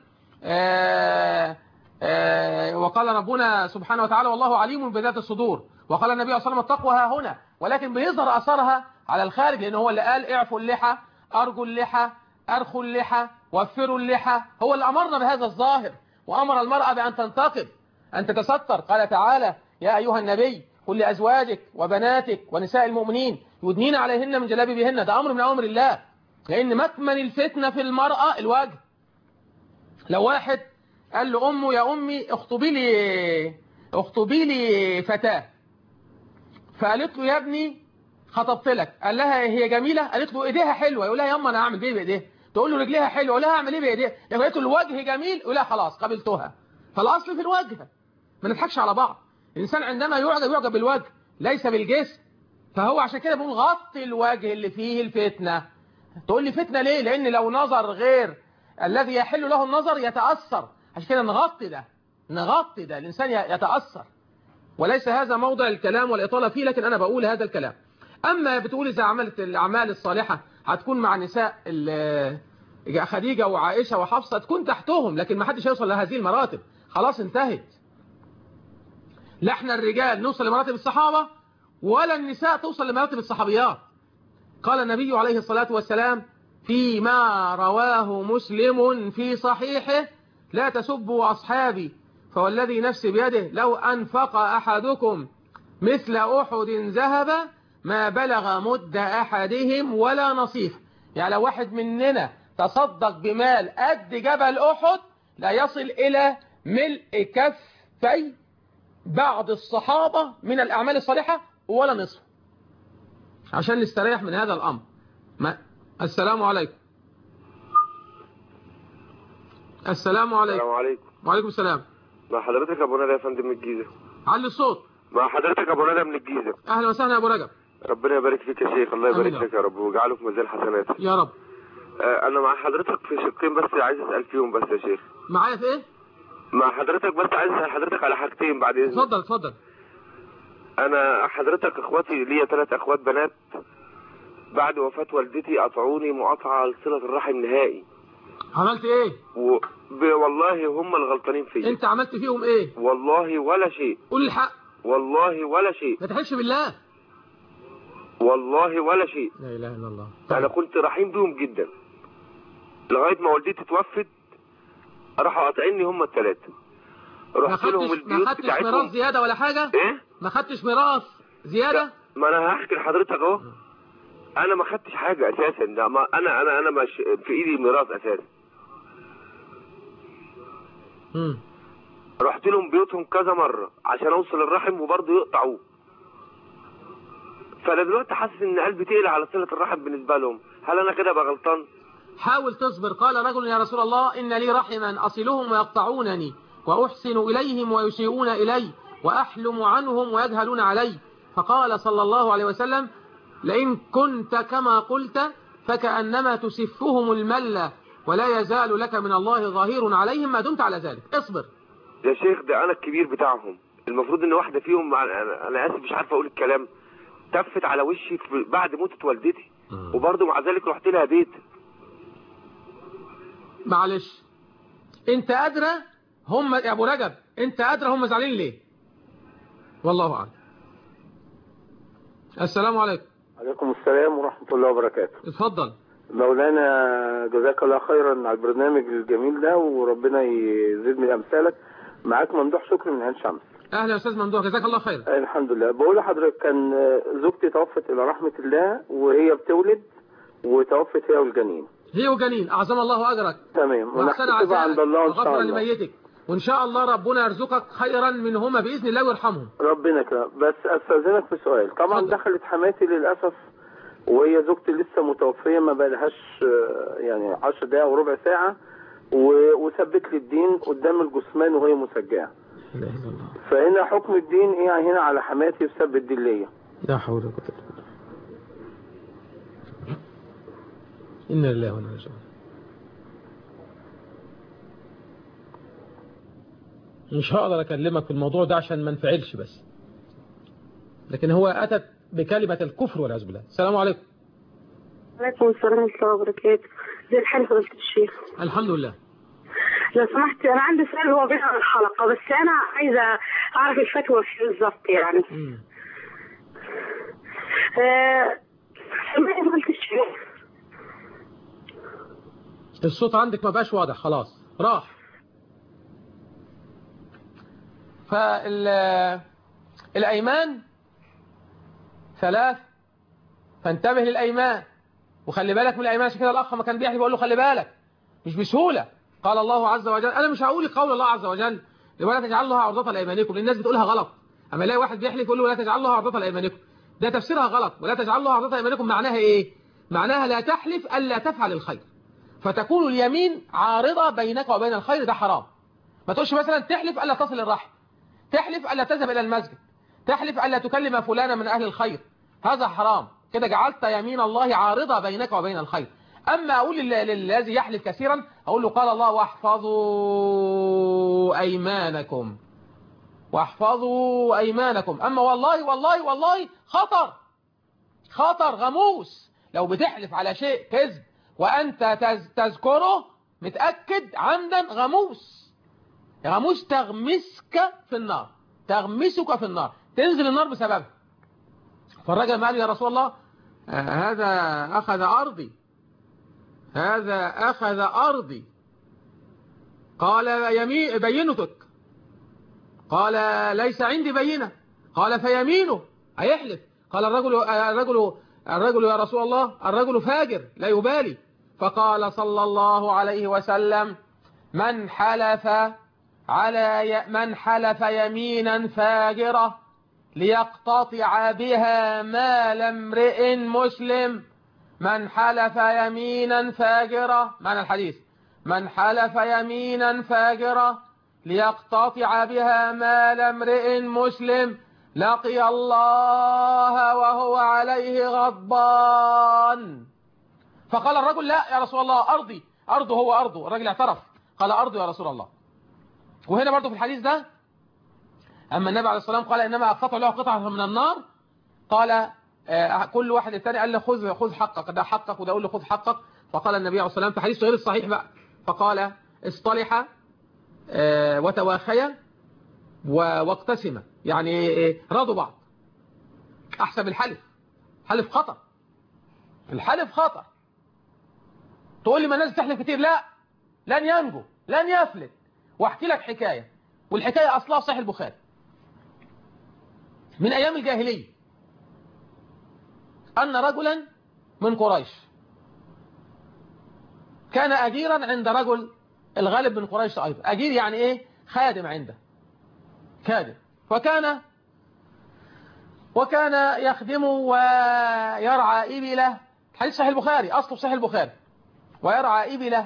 آه آه وقال ربنا سبحانه وتعالى والله عليم بذات الصدور وقال النبي صلى الله عليه وسلم التقوى ها هنا ولكن بيظهر أثرها على الخارج لأنه هو اللي قال اعفوا اللحى أرجوا اللحى أرخوا اللحى وفروا اللحى هو اللي أمرنا بهذا الظاهر وأمر المرأة بأن تنتقب أن تتستر قال تعالى يا أيها النبي قل لأزواجك وبناتك ونساء المؤمنين يدنين عليهن من جلابيبهن ده أمر من أمر الله لأن مكمن الفتنة في المرأة الوجه لو واحد قال له أمه يا أمي اخطبي لي اخطبي لي فتاة فقالت له يا ابني خطبت لك قال لها هي جميلة قالت له ايديها حلوة يقول لها ياما انا هعمل بيه بايديها تقول له رجليها حلوة يقول لها اعمل ايه بايديها لو قالت له الوجه جميل يقول لها خلاص قبلتها فالاصل في الوجه ما نضحكش على بعض الانسان عندما يعجب يعجب بالوجه ليس بالجسم فهو عشان كده بيقول غطي الوجه اللي فيه الفتنة تقول لي فتنة ليه لان لو نظر غير الذي يحل له النظر يتأثر عشان كده نغطي ده نغطي ده الانسان يتأثر وليس هذا موضع الكلام والإطالة فيه لكن أنا بقول هذا الكلام أما بتقول إذا عملت الأعمال الصالحة هتكون مع نساء خديجة وعائشة وحفصة تكون تحتهم لكن ما حدش يوصل لهذه المراتب خلاص انتهت لا احنا الرجال نوصل لمراتب الصحابة ولا النساء توصل لمراتب الصحابيات قال النبي عليه الصلاة والسلام فيما رواه مسلم في صحيحه لا تسبوا أصحابي فوالذي نفسي بيده لو أنفق أحدكم مثل أحد ذهب ما بلغ مد أحدهم ولا نصيف يعني لو واحد مننا تصدق بمال قد جبل أحد لا يصل إلى ملء كفي بعض الصحابة من الأعمال الصالحة ولا نصف عشان نستريح من هذا الأمر ما السلام عليكم السلام عليكم السلام عليكم وعليكم السلام مع حضرتك ابو ندى يا فندم من الجيزه علي الصوت مع حضرتك ابو ندى من الجيزه أهلا وسهلا يا أبو رجب ربنا يبارك فيك يا شيخ الله يبارك آمين. لك يا رب ويجعله في ميزان حسناتك يا رب آه، انا مع حضرتك في شقين بس عايز اسال فيهم بس يا شيخ معايا في إيه؟ مع حضرتك بس عايز اسال حضرتك على حاجتين بعد اذنك اتفضل اتفضل انا حضرتك اخواتي ليا ثلاث اخوات بنات بعد وفاة والدتي قطعوني مقاطعة لصلة الرحم نهائي عملت إيه؟ و... ب... والله هم الغلطانين فيا أنت عملت فيهم إيه؟ والله ولا شيء قول الحق والله ولا شيء ما تحلش بالله والله ولا شيء لا إله إلا الله انا كنت رحيم بيهم جدا لغايه ما والدتي توفت راحوا قاطعيني هم الثلاثه ما رحت لهم خدتش ما البيوت خدتش ميراث بتاعتهم زيادة ولا حاجة ايه ما خدتش ميراث زيادة ما انا هحكي لحضرتك اهو انا ما خدتش حاجه اساسا ده ما انا انا انا مش في ايدي ميراث اساسا مم. رحت لهم بيوتهم كذا مره عشان اوصل الرحم وبرضه يقطعوه فانا دلوقتي حاسس ان قلبي تقل على صله الرحم بالنسبه لهم هل انا كده بقى غلطان حاول تصبر قال رجل يا رسول الله إن لي رحما أصلهم ويقطعونني وأحسن إليهم ويسيئون إلي وأحلم عنهم ويجهلون علي فقال صلى الله عليه وسلم لئن كنت كما قلت فكأنما تسفهم المل ولا يزال لك من الله ظهير عليهم ما دمت على ذلك اصبر يا شيخ ده انا الكبير بتاعهم المفروض ان واحده فيهم انا أنا اسف مش عارف اقول الكلام تفت على وشي في- بعد موتة والدتي وبرضه مع ذلك رحت لها بيت معلش انت أدرى هم يا أبو رجب انت أدرى هم زعلانين ليه والله أعلم السلام عليكم عليكم السلام ورحمة الله وبركاته اتفضل مولانا جزاك الله خيرا على البرنامج الجميل ده وربنا يزيد من أمثالك معاك ممدوح شكري من عين شمس أهلا يا أستاذ ممدوح جزاك الله خير الحمد لله بقول لحضرتك كان زوجتي توفت إلى رحمة الله وهي بتولد وتوفت هي والجنين هي وجنين أعظم الله أجرك تمام وأحسن ونحتسبها عند الله إن شاء وغفر الله لميتك وإن شاء الله ربنا يرزقك خيرا منهما بإذن الله ويرحمهم ربنا يكرمك بس استاذنك في سؤال طبعا اتفضل. دخلت حماتي للاسف وهي زوجتي لسه متوفيه ما بقالهاش آه، يعني 10 دقايق وربع ساعه و- وثبت لي الدين قدام الجثمان وهي مسجعه لا إله إلا الله فهنا حكم الدين ايه هنا على حماتي بسبب الدين ليا لا حول ولا قوة إلا بالله إنا لله وإنا إليه راجعون مش هقدر أكلمك في الموضوع ده عشان ما انفعلش بس لكن هو أتت بكلمة الكفر والعياذ بالله السلام عليكم عليكم السلام ورحمة الله وبركاته زي الحال فضيلة الشيخ الحمد لله لو سمحت أنا عندي سؤال هو بعيد عن الحلقة بس أنا عايزة أعرف الفتوى فيه بالظبط يعني مم. آه، سمعني فضيلة الشيخ الصوت عندك ما بقاش واضح خلاص راح فالأيمان ثلاث فانتبه للأيمان وخلي بالك من الأيمان عشان كده الأخ ما كان بيحلف بيقول له خلي بالك مش بسهولة قال الله عز وجل أنا مش هقول قول الله عز وجل ولا تجعل الله عرضة لأيمانكم لأن الناس بتقولها غلط أما يلاقي واحد بيحلف يقول له ولا تجعل الله عرضة لأيمانكم ده تفسيرها غلط ولا تجعل الله عرضة لأيمانكم معناها إيه معناها لا تحلف ألا تفعل الخير فتكون اليمين عارضة بينك وبين الخير ده حرام ما تقولش مثلا تحلف ألا تصل الرحم تحلف ألا تذهب إلى المسجد تحلف ألا تكلم فلانا من أهل الخير هذا حرام كده جعلت يمين الله عارضة بينك وبين الخير أما أقول لل- للذي يحلف كثيرا أقول له قال الله واحفظوا أيمانكم واحفظوا أيمانكم أما والله والله والله خطر خطر غموس لو بتحلف على شيء كذب وأنت تز- تذكره متأكد عمدا غموس غموس تغمسك في النار تغمسك في النار تنزل النار بسببه فالرجل ما قال يا رسول الله آه، هذا أخذ أرضي هذا أخذ أرضي قال يمين بينتك قال ليس عندي بينة قال فيمينه هيحلف قال الرجل الرجل الرجل يا رسول الله الرجل فاجر لا يبالي فقال صلى الله عليه وسلم من حلف على ي... من حلف يمينا فاجرة ليقتطع بها مال امرئ مسلم من حلف يمينا فاجرة معنى الحديث من حلف يمينا فاجرة ليقتطع بها مال امرئ مسلم لقي الله وهو عليه غضبان فقال الرجل لا يا رسول الله أرضي أرضه هو أرضه الرجل اعترف قال أرضه يا رسول الله وهنا برضو في الحديث ده أما النبي عليه الصلاة والسلام قال إنما أقتطع له قطعة من النار قال آه كل واحد الثاني قال له خذ خذ حقك ده حقك وده أقول له خذ حقك فقال النبي عليه الصلاة والسلام في حديث غير الصحيح بقى فقال اصطلح آه وتواخيا واقتسم يعني رضوا بعض احسب الحلف حلف خطر الحلف خطر تقول لي ما الناس تحلف كتير لا لن ينجو لن يفلت واحكي لك حكاية والحكاية اصلها صحيح البخاري من ايام الجاهلية ان رجلا من قريش كان اجيرا عند رجل الغالب من قريش ايضا اجير يعني ايه خادم عنده كاذب وكان وكان يخدم ويرعى إبله حديث صحيح البخاري أصله صحيح البخاري ويرعى إبله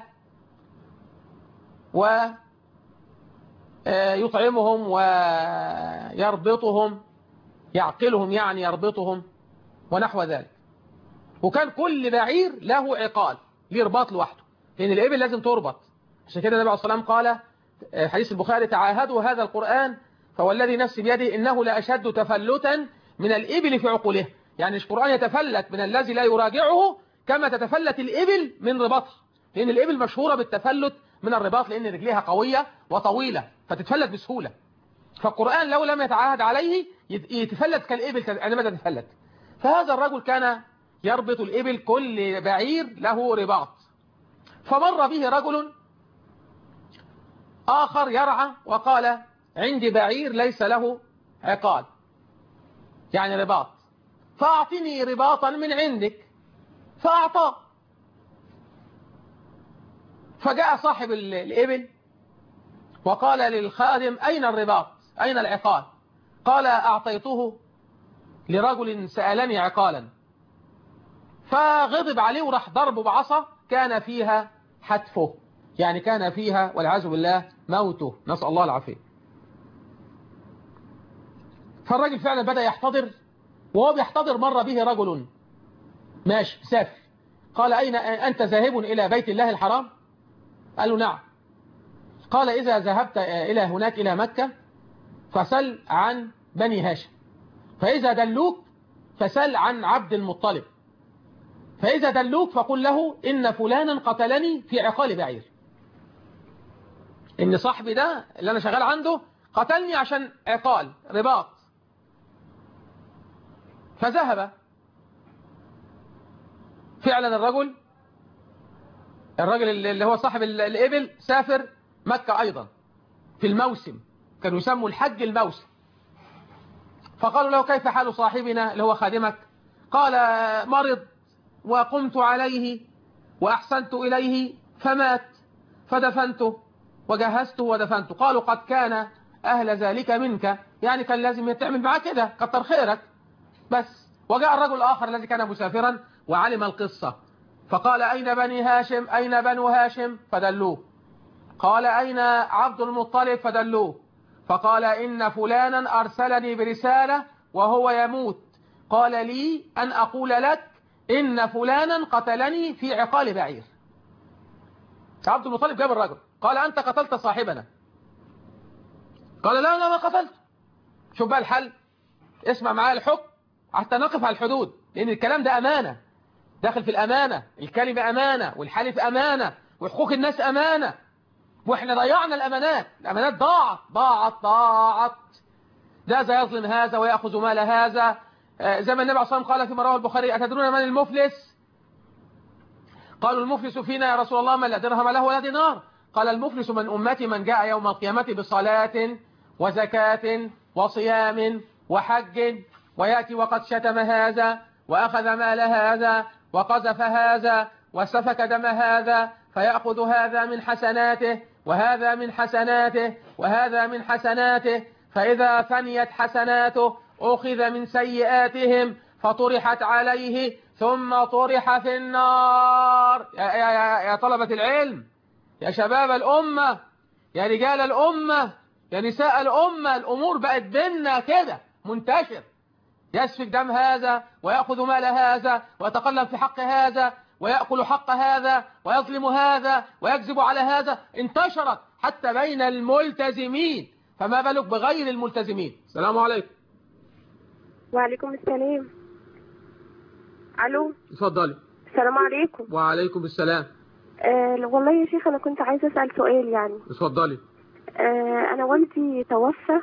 ويطعمهم ويربطهم يعقلهم يعني يربطهم ونحو ذلك وكان كل بعير له عقال ليه رباط لوحده لأن الإبل لازم تربط عشان كده النبي عليه الصلاة والسلام قال حديث البخاري تعاهدوا هذا القرآن فوالذي نفسي بيده إنه لأشد تفلتا من الإبل في عقوله يعني القرآن يتفلت من الذي لا يراجعه كما تتفلت الإبل من رباطها لأن الإبل مشهورة بالتفلت من الرباط لأن رجليها قوية وطويلة فتتفلت بسهولة فالقرآن لو لم يتعاهد عليه يتفلت كالإبل عندما تتفلت فهذا الرجل كان يربط الإبل كل بعير له رباط فمر به رجل آخر يرعى وقال عندي بعير ليس له عقال يعني رباط فأعطني رباطا من عندك فأعطاه فجاء صاحب الإبل وقال للخادم أين الرباط أين العقال قال أعطيته لرجل سألني عقالا فغضب عليه وراح ضربه بعصا كان فيها حتفه يعني كان فيها والعياذ بالله موته نسأل الله العافية فالراجل فعلا بدأ يحتضر وهو بيحتضر مر به رجل ماشي سافر قال أين أنت ذاهب إلى بيت الله الحرام قال له نعم قال إذا ذهبت إلى هناك إلى مكة فسل عن بني هاشم فإذا دلوك فسل عن عبد المطلب فإذا دلوك فقل له إن فلانا قتلني في عقال بعير إن صاحبي ده اللي أنا شغال عنده قتلني عشان عقال رباط فذهب فعلا الرجل الرجل اللي هو صاحب الإبل سافر مكة أيضا في الموسم كانوا يسموا الحج الموسم فقالوا له كيف حال صاحبنا اللي هو خادمك قال مرض وقمت عليه وأحسنت إليه فمات فدفنته وجهزته ودفنته قالوا قد كان أهل ذلك منك يعني كان لازم تعمل معاه كده كتر خيرك بس وجاء الرجل الآخر الذي كان مسافرا وعلم القصة فقال أين بني هاشم أين بنو هاشم فدلوه قال أين عبد المطلب فدلوه فقال إن فلانا أرسلني برسالة وهو يموت قال لي أن أقول لك إن فلانا قتلني في عقال بعير عبد المطلب جاب الرجل قال أنت قتلت صاحبنا قال لا أنا ما قتلت شوف بقى الحل اسمع معايا الحكم حتى نقف على الحدود لأن الكلام ده أمانة داخل في الأمانة الكلمة أمانة والحلف أمانة وحقوق الناس أمانة وإحنا ضيعنا الأمانات الأمانات ضاعت ضاعت ضاعت ده يظلم هذا ويأخذ مال هذا زي ما النبي عليه الصلاة والسلام قال فيما رواه البخاري أتدرون من المفلس قالوا المفلس فينا يا رسول الله من لا درهم له ولا دينار قال المفلس من أمتي من جاء يوم القيامة بصلاة وزكاة وصيام وحج ويأتي وقد شتم هذا وأخذ مال هذا وقذف هذا وسفك دم هذا فيأخذ هذا من حسناته وهذا من حسناته وهذا من حسناته فإذا فنيت حسناته أخذ من سيئاتهم فطرحت عليه ثم طرح في النار يا, يا, يا, يا طلبة العلم يا شباب الأمة يا رجال الأمة يا نساء الأمة الأمور بقت بينا كده منتشر يسفك دم هذا ويأخذ مال هذا ويتقلب في حق هذا ويأكل حق هذا ويظلم هذا ويكذب على هذا انتشرت حتى بين الملتزمين فما بالك بغير الملتزمين السلام عليكم وعليكم السلام الو اتفضلي السلام عليكم وعليكم السلام آه والله يا شيخ انا كنت عايزه اسال سؤال يعني اتفضلي آه انا والدي توفى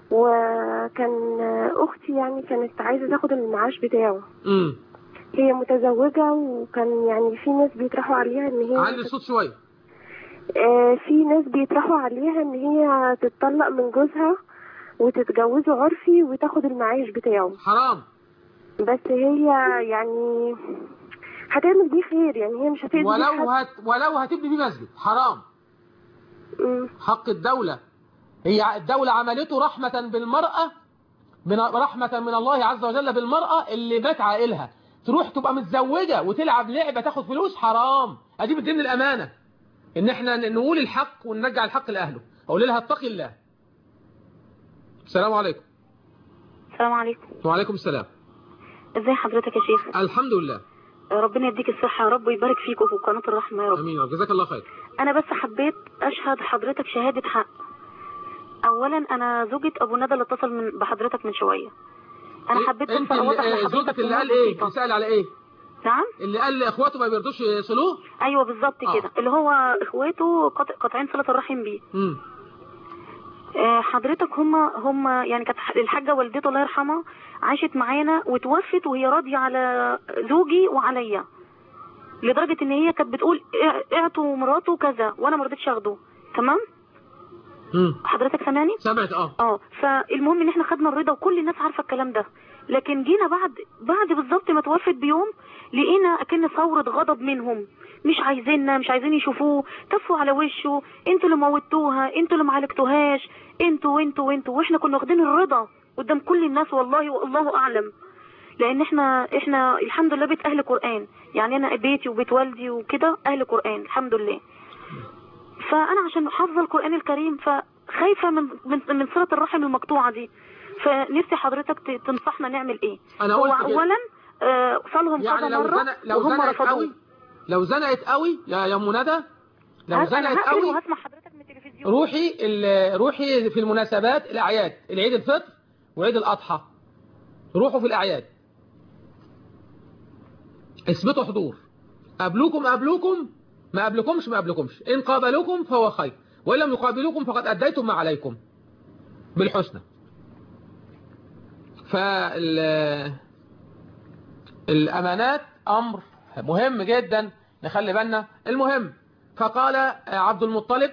وكان اختي يعني كانت عايزه تاخد المعاش بتاعه امم هي متزوجه وكان يعني في ناس بيطرحوا عليها ان هي علي الصوت شويه آه في ناس بيطرحوا عليها ان هي تتطلق من جوزها وتتجوزه عرفي وتاخد المعاش بتاعه حرام بس هي يعني هتعمل بيه خير يعني هي مش هتأذي بيه ولو حد. هت ولو هتبني بيه مسجد حرام مم. حق الدولة هي الدولة عملته رحمة بالمرأة من رحمة من الله عز وجل بالمرأة اللي مات عائلها تروح تبقى متزوجة وتلعب لعبة تاخد فلوس حرام ادي من ضمن الأمانة ان احنا نقول الحق ونرجع الحق لأهله اقول لها اتقي الله السلام عليكم السلام عليكم وعليكم السلام ازي حضرتك يا شيخ الحمد لله ربنا يديك الصحة يا رب ويبارك فيك وفي قناة الرحمة يا رب امين يا رب جزاك الله خير انا بس حبيت اشهد حضرتك شهادة حق اولا انا زوجة ابو ندى اللي اتصل من بحضرتك من شوية انا حبيت انت بس اوضح اللي- لحضرتك زوجك اللي أمور قال ايه بسيطة. اللي سأل على ايه نعم اللي قال لاخواته ما بيرضوش يصلوه ايوه بالظبط آه. كده اللي هو اخواته قط- قاطعين صلة الرحم بيه امم آه، حضرتك هم هم يعني كانت الحاجة والدته الله يرحمها عاشت معانا وتوفت وهي راضية على زوجي وعليا لدرجة ان هي كانت بتقول اع- اعطوا مراته كذا وانا ما رضيتش اخده تمام امم حضرتك سامعني سمعت اه اه فالمهم ان احنا خدنا الرضا وكل الناس عارفه الكلام ده لكن جينا بعد بعد بالظبط ما توفت بيوم لقينا اكن ثوره غضب منهم مش عايزيننا مش عايزين يشوفوه تفوا على وشه انتوا اللي موتوها انتوا اللي معالجتوهاش انتوا وانتوا وانتوا واحنا كنا واخدين الرضا قدام كل الناس والله والله اعلم لان احنا احنا الحمد لله بيت اهل قران يعني انا بيتي وبيت والدي وكده اهل قران الحمد لله فانا عشان حافظه القران الكريم فخايفه من من من صله الرحم المقطوعه دي فنفسي حضرتك ت- تنصحنا نعمل ايه أنا هو قلت كده. اولا آه، صالهم يعني كذا لو مره زنق لو وهم زنقت رفضوه قوي لو زنقت قوي يا يا ام ندى لو انا زنقت هقفل قوي وهسمع حضرتك من التلفزيون روحي ال- روحي في المناسبات الاعياد العيد الفطر وعيد الاضحى روحوا في الاعياد اثبتوا حضور قابلوكم قابلوكم ما قابلكمش ما قابلكمش ان قابلوكم فهو خير وان لم يقابلوكم فقد اديتم ما عليكم بالحسنى فال الامانات امر مهم جدا نخلي بالنا المهم فقال عبد المطلب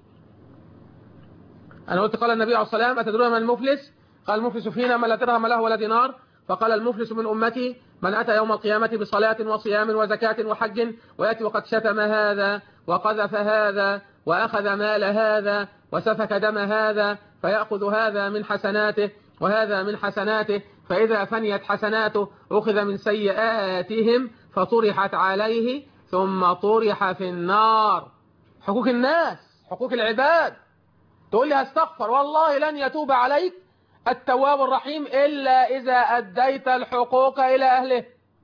أنا قلت قال النبي عليه الصلاة والسلام أتدرون من المفلس قال المفلس فينا من لا درهم له ولا دينار فقال المفلس من أمتي من أتى يوم القيامة بصلاة وصيام وزكاة وحج ويأتي وقد شتم هذا وقذف هذا وأخذ مال هذا وسفك دم هذا فيأخذ هذا من حسناته وهذا من حسناته فإذا فنيت حسناته أخذ من سيئاتهم فطرحت عليه ثم طرح في النار حقوق الناس حقوق العباد تقول لي هستغفر والله لن يتوب عليك التواب الرحيم إلا إذا أديت الحقوق إلى أهله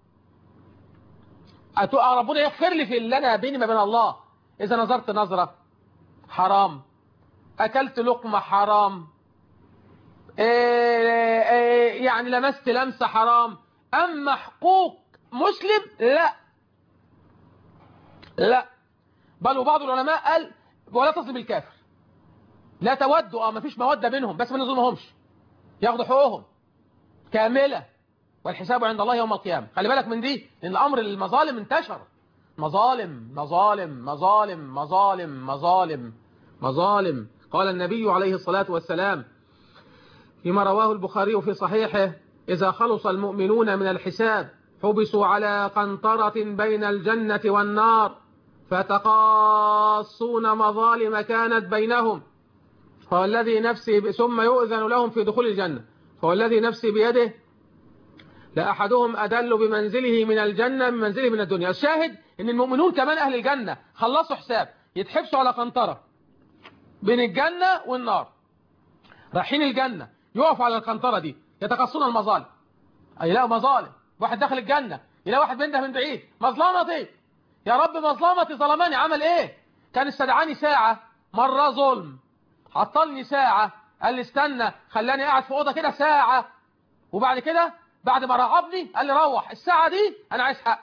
أتو- ربنا يغفر لي في اللي أنا بيني ما بين الله إذا نظرت نظرة حرام أكلت لقمة حرام إيه إيه يعني لمست لمسة حرام أما حقوق مسلم لا لا بل وبعض العلماء قال ولا تظلم الكافر لا تودوا اه مفيش مودة بينهم بس ما نظلمهمش ياخدوا حقوقهم كاملة والحساب عند الله يوم القيامة خلي بالك من دي لأن الأمر المظالم انتشر مظالم مظالم مظالم مظالم مظالم مظالم قال النبي عليه الصلاة والسلام فيما رواه البخاري في صحيحه إذا خلص المؤمنون من الحساب حبسوا على قنطرة بين الجنة والنار فتقاصون مظالم كانت بينهم فوالذي نفسي ب... ثم يؤذن لهم في دخول الجنة فوالذي نفسي بيده لأحدهم أدل بمنزله من الجنة من منزله من الدنيا الشاهد ان المؤمنون كمان أهل الجنة خلصوا حساب يتحبسوا على قنطرة بين الجنة والنار رايحين الجنة يقفوا على القنطرة دي يتقصون المظالم أي لا مظالم واحد داخل الجنة يلاقي واحد بينده من بعيد مظلمتي يا رب مظلمتي ظلماني عمل ايه كان استدعاني ساعة مرة ظلم عطلني ساعة قال لي استنى خلاني قاعد في أوضة كده ساعة وبعد كده بعد ما رعبني قال لي روح الساعة دي أنا عايز حقي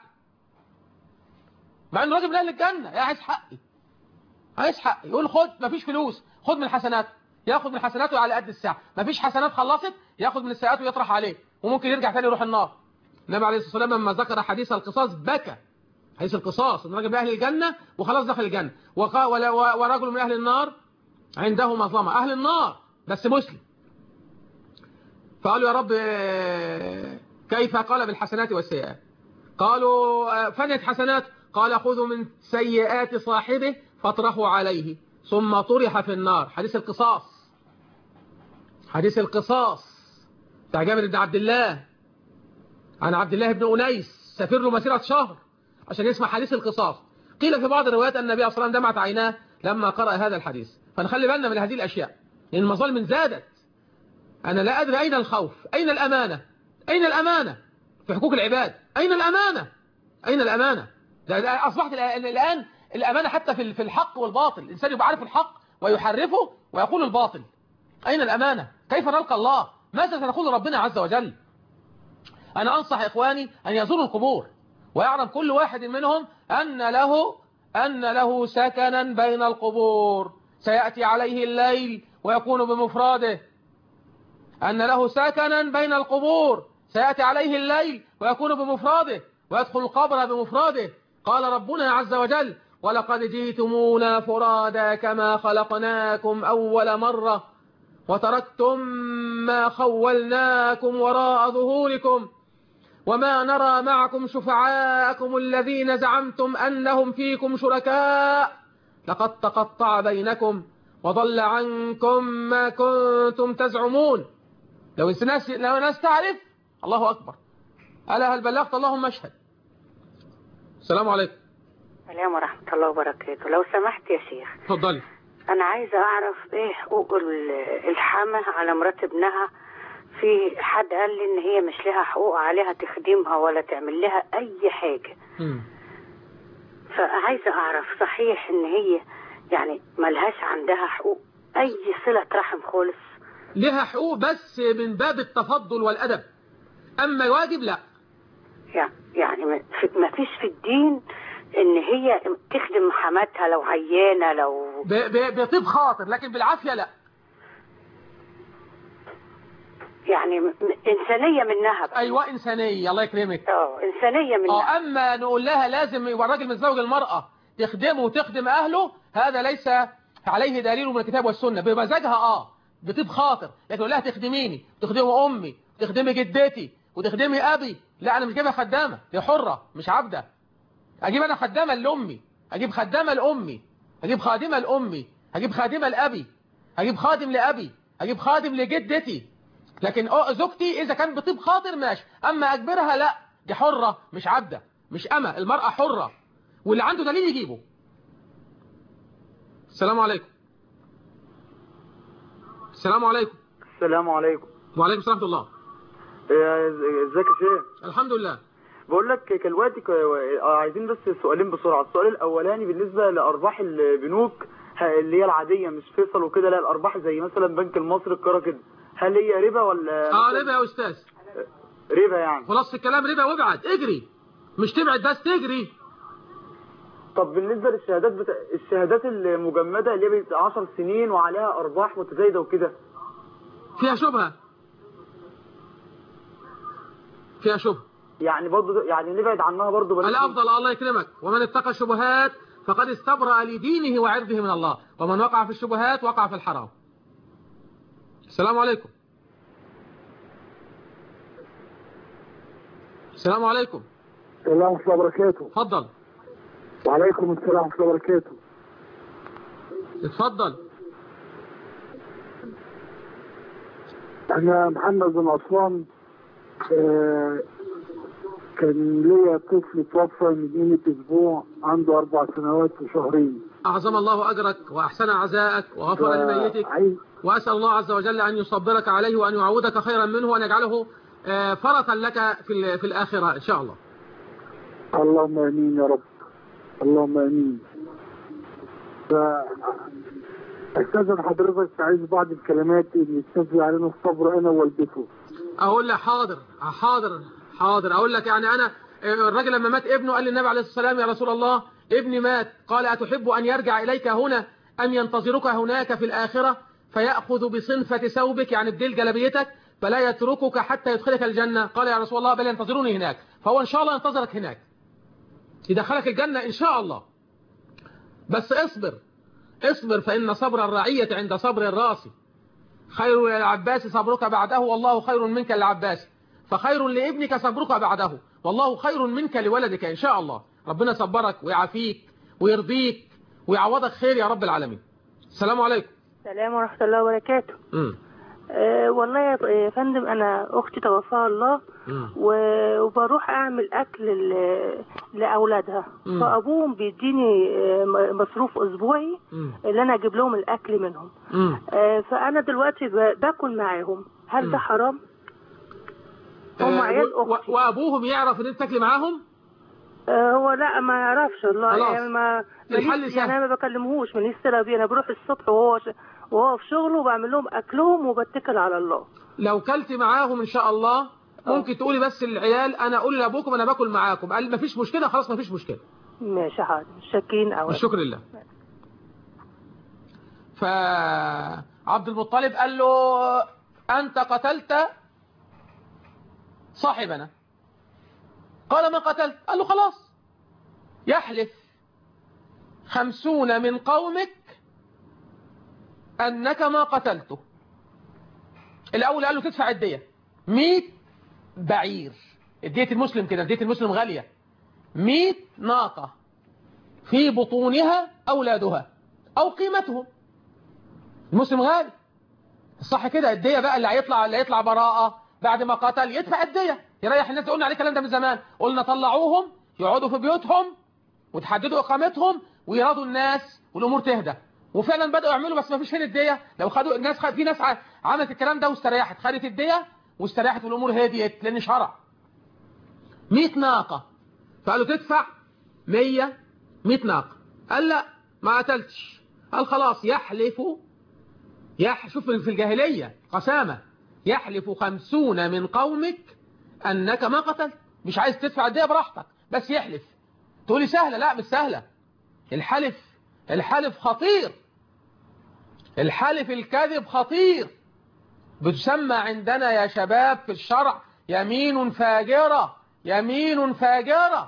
مع انه راجل من أهل الجنة يا عايز حقي عايز حقي يقول خد مفيش فلوس خد من حسناته ياخد من حسناته على قد الساعة مفيش حسنات خلصت ياخد من السيئات ويطرح عليه وممكن يرجع تاني يروح النار النبي عليه الصلاة والسلام لما ذكر حديث القصاص بكى حديث القصاص ان راجل من أهل الجنة وخلاص دخل الجنة وقا ولا- و- ورجل من أهل النار عنده مظلمة أهل النار بس مسلم فقالوا يا رب آه، كيف قال بالحسنات والسيئات قالوا آه، فنت حسنات قال خذوا من سيئات صاحبه فاطرحوا عليه ثم طرح في النار حديث القصاص حديث القصاص بتاع جابر بن عبد الله عن عبد الله بن أنيس سافر له مسيرة شهر عشان يسمع حديث القصاص قيل في بعض الروايات أن النبي صلى الله عليه وسلم دمعت عيناه لما قرأ هذا الحديث فنخلي بالنا من هذه الأشياء لأن المظالم زادت أنا لا أدري أين الخوف أين الأمانة أين الأمانة في حقوق العباد أين الأمانة أين الأمانة ده ده أصبحت الآن- الآن الأمانة حتى في في الحق والباطل الإنسان يبقى عارف الحق ويحرفه ويقول الباطل أين الأمانة كيف نلقى الله ماذا سنقول ربنا عز وجل أنا أنصح إخواني أن يزوروا القبور ويعلم كل واحد منهم أن له أن له سكنا بين القبور سيأتي عليه الليل ويكون بمفراده أن له سكنا بين القبور سيأتي عليه الليل ويكون بمفراده ويدخل القبر بمفراده قال ربنا عز وجل ولقد جئتمونا فرادا كما خلقناكم أول مرة وتركتم ما خولناكم وراء ظهوركم وما نرى معكم شفعاءكم الذين زعمتم أنهم فيكم شركاء لقد تقطع بينكم وضل عنكم ما كنتم تزعمون لو الناس لو الناس تعرف الله أكبر ألا هل بلغت اللهم اشهد السلام عليكم السلام ورحمة الله وبركاته لو سمحت يا شيخ اتفضلي أنا عايزة أعرف إيه حقوق ال- الحامة على مرات ابنها في حد قال لي إن هي مش لها حقوق عليها تخدمها ولا تعمل لها أي حاجة فعايزة أعرف صحيح إن هي يعني ملهاش عندها حقوق أي صلة رحم خالص لها حقوق بس من باب التفضل والأدب أما الواجب لا يع- يعني ما في- ما فيش في الدين إن هي تخدم حماتها لو عيانة لو ب- ب- بطيب خاطر لكن بالعافية لا يعني م- م- إنسانية منها بقى. أيوة إنسانية الله يكرمك اه إنسانية منها اه أما نقول لها لازم يبقى الراجل متزوج المرأة تخدمه وتخدم أهله هذا ليس عليه دليل من الكتاب والسنة بمزاجها اه بطيب خاطر لكن نقول لها تخدميني تخدمي أمي تخدمي جدتي وتخدمي أبي لا أنا مش جايبها خدامة دي حرة مش عبدة أجيب أنا خدامة لأمي أجيب خدامة لأمي أجيب خادمة لأمي أجيب خادمة لأبي أجيب خادم لأبي أجيب خادم لجدتي لكن أو- زوجتي إذا كان بطيب خاطر ماشي أما أجبرها لا دي حرة مش عبدة مش أما المرأة حرة واللي عنده دليل يجيبه السلام عليكم السلام عليكم السلام عليكم وعليكم السلام ورحمة الله إيه، ازيك يا شيخ الحمد لله بقول لك دلوقتي ك- آه، عايزين بس سؤالين بسرعه السؤال الاولاني بالنسبه لارباح البنوك ه- اللي هي العاديه مش فيصل وكده لا الارباح زي مثلا بنك المصري القاره كده هل هي ربا ولا اه مثلاً ربا يا أستاذ ربا يعني خلاص الكلام ربا وابعد اجري مش تبعد بس تجري طب بالنسبه للشهادات بتا... الشهادات المجمده اللي هي 10 سنين وعليها ارباح متزايده وكده فيها شبهة فيها شبهة يعني برضه يعني نبعد عنها برضه بلاش الأفضل الله يكرمك ومن اتقى الشبهات فقد استبرأ لدينه وعرضه من الله ومن وقع في الشبهات وقع في الحرام السلام عليكم السلام عليكم السلام ورحمة الله وبركاته اتفضل وعليكم السلام ورحمة الله وبركاته اتفضل أنا محمد بن عصام آه، كان ليا طفل توفى من قيمة أسبوع عنده أربع سنوات وشهرين أعظم الله أجرك وأحسن عزاءك وغفر ف- لميتك عايز وأسأل الله عز وجل أن يصبرك عليه وأن يعوضك خيرا منه وأن يجعله آه، فرطا لك في ال- في الآخرة إن شاء الله اللهم امين يا رب اللهم امين ف استاذن حضرتك عايز بعض الكلمات اللي تنزل علينا الصبر انا ووالدته أقول لك حاضر حاضر حاضر أقول لك يعني أنا آه، الراجل لما مات ابنه قال للنبي عليه الصلاة والسلام يا رسول الله ابني مات قال أتحب أن يرجع إليك هنا أم ينتظرك هناك في الآخرة فيأخذ بصنفة ثوبك يعني بديل جلبيتك فلا يتركك حتى يدخلك الجنة قال يا رسول الله بل ينتظروني هناك فهو إن شاء الله ينتظرك هناك يدخلك الجنة إن شاء الله بس اصبر اصبر فإن صبر الرعية عند صبر الراس خير للعباس صبرك بعده والله خير منك للعباس فخير لابنك صبرك بعده والله خير منك لولدك إن شاء الله ربنا يصبرك ويعافيك ويرضيك ويعوضك خير يا رب العالمين السلام عليكم السلام ورحمة الله وبركاته مم. أه والله يا يا فندم أنا أختي توفاها الله مم. و- وبروح أعمل أكل ل- لأولادها مم. فأبوهم بيديني آه، م- مصروف أسبوعي مم. اللي أنا أجيب لهم الأكل منهم مم. أه فأنا دلوقتي ب- باكل معاهم هل ده مم. حرام؟ هم آه، عيال و- و- وأبوهم يعرف إن أنت تاكلي معاهم أه هو لا ما يعرفش والله خلاص. يعني ما الحل ماليش- سهل. يعني أنا ما بكلمهوش ماليش صلة بيه أنا بروح الصبح وهو ش- وهو في شغله وبعمل لهم أكلهم وبتكل على الله لو كلت معاهم إن شاء الله ممكن تقولي بس للعيال أنا أقول لأبوكم أنا باكل معاكم قال مفيش مشكلة خلاص مفيش مشكلة ماشي حاضر شاكين أوي الشكر لله فعبد المطلب قال له أنت قتلت صاحبنا قال ما قتلت قال له خلاص يحلف خمسون من قومك أنك ما قتلته الأول قال له تدفع الدية مئة بعير الدية المسلم كده دية المسلم غالية مئة ناقة في بطونها أولادها أو قيمتهم المسلم غالي صح كده الدية بقى اللي هيطلع اللي هيطلع براءة بعد ما قتل يدفع الدية يريح الناس قلنا عليه الكلام ده من زمان قلنا طلعوهم يقعدوا في بيوتهم وتحددوا إقامتهم ويرادوا الناس والأمور تهدى وفعلا بدأوا يعملوا بس ما فيش فين الدية لو خدوا الناس خد في ناس ع- عملت الكلام ده واستريحت خدت الدية واستريحت والأمور هديت لأن شرع 100 ناقة فقالوا تدفع 100 100 ناقة قال لا ما قتلتش قال خلاص يحلف يح شوف في الجاهلية قسامة يحلف خمسون من قومك أنك ما قتلت مش عايز تدفع الدية براحتك بس يحلف تقولي سهلة لا مش سهلة الحلف الحلف خطير الحلف الكذب خطير بتسمى عندنا يا شباب في الشرع يمين فاجرة يمين فاجرة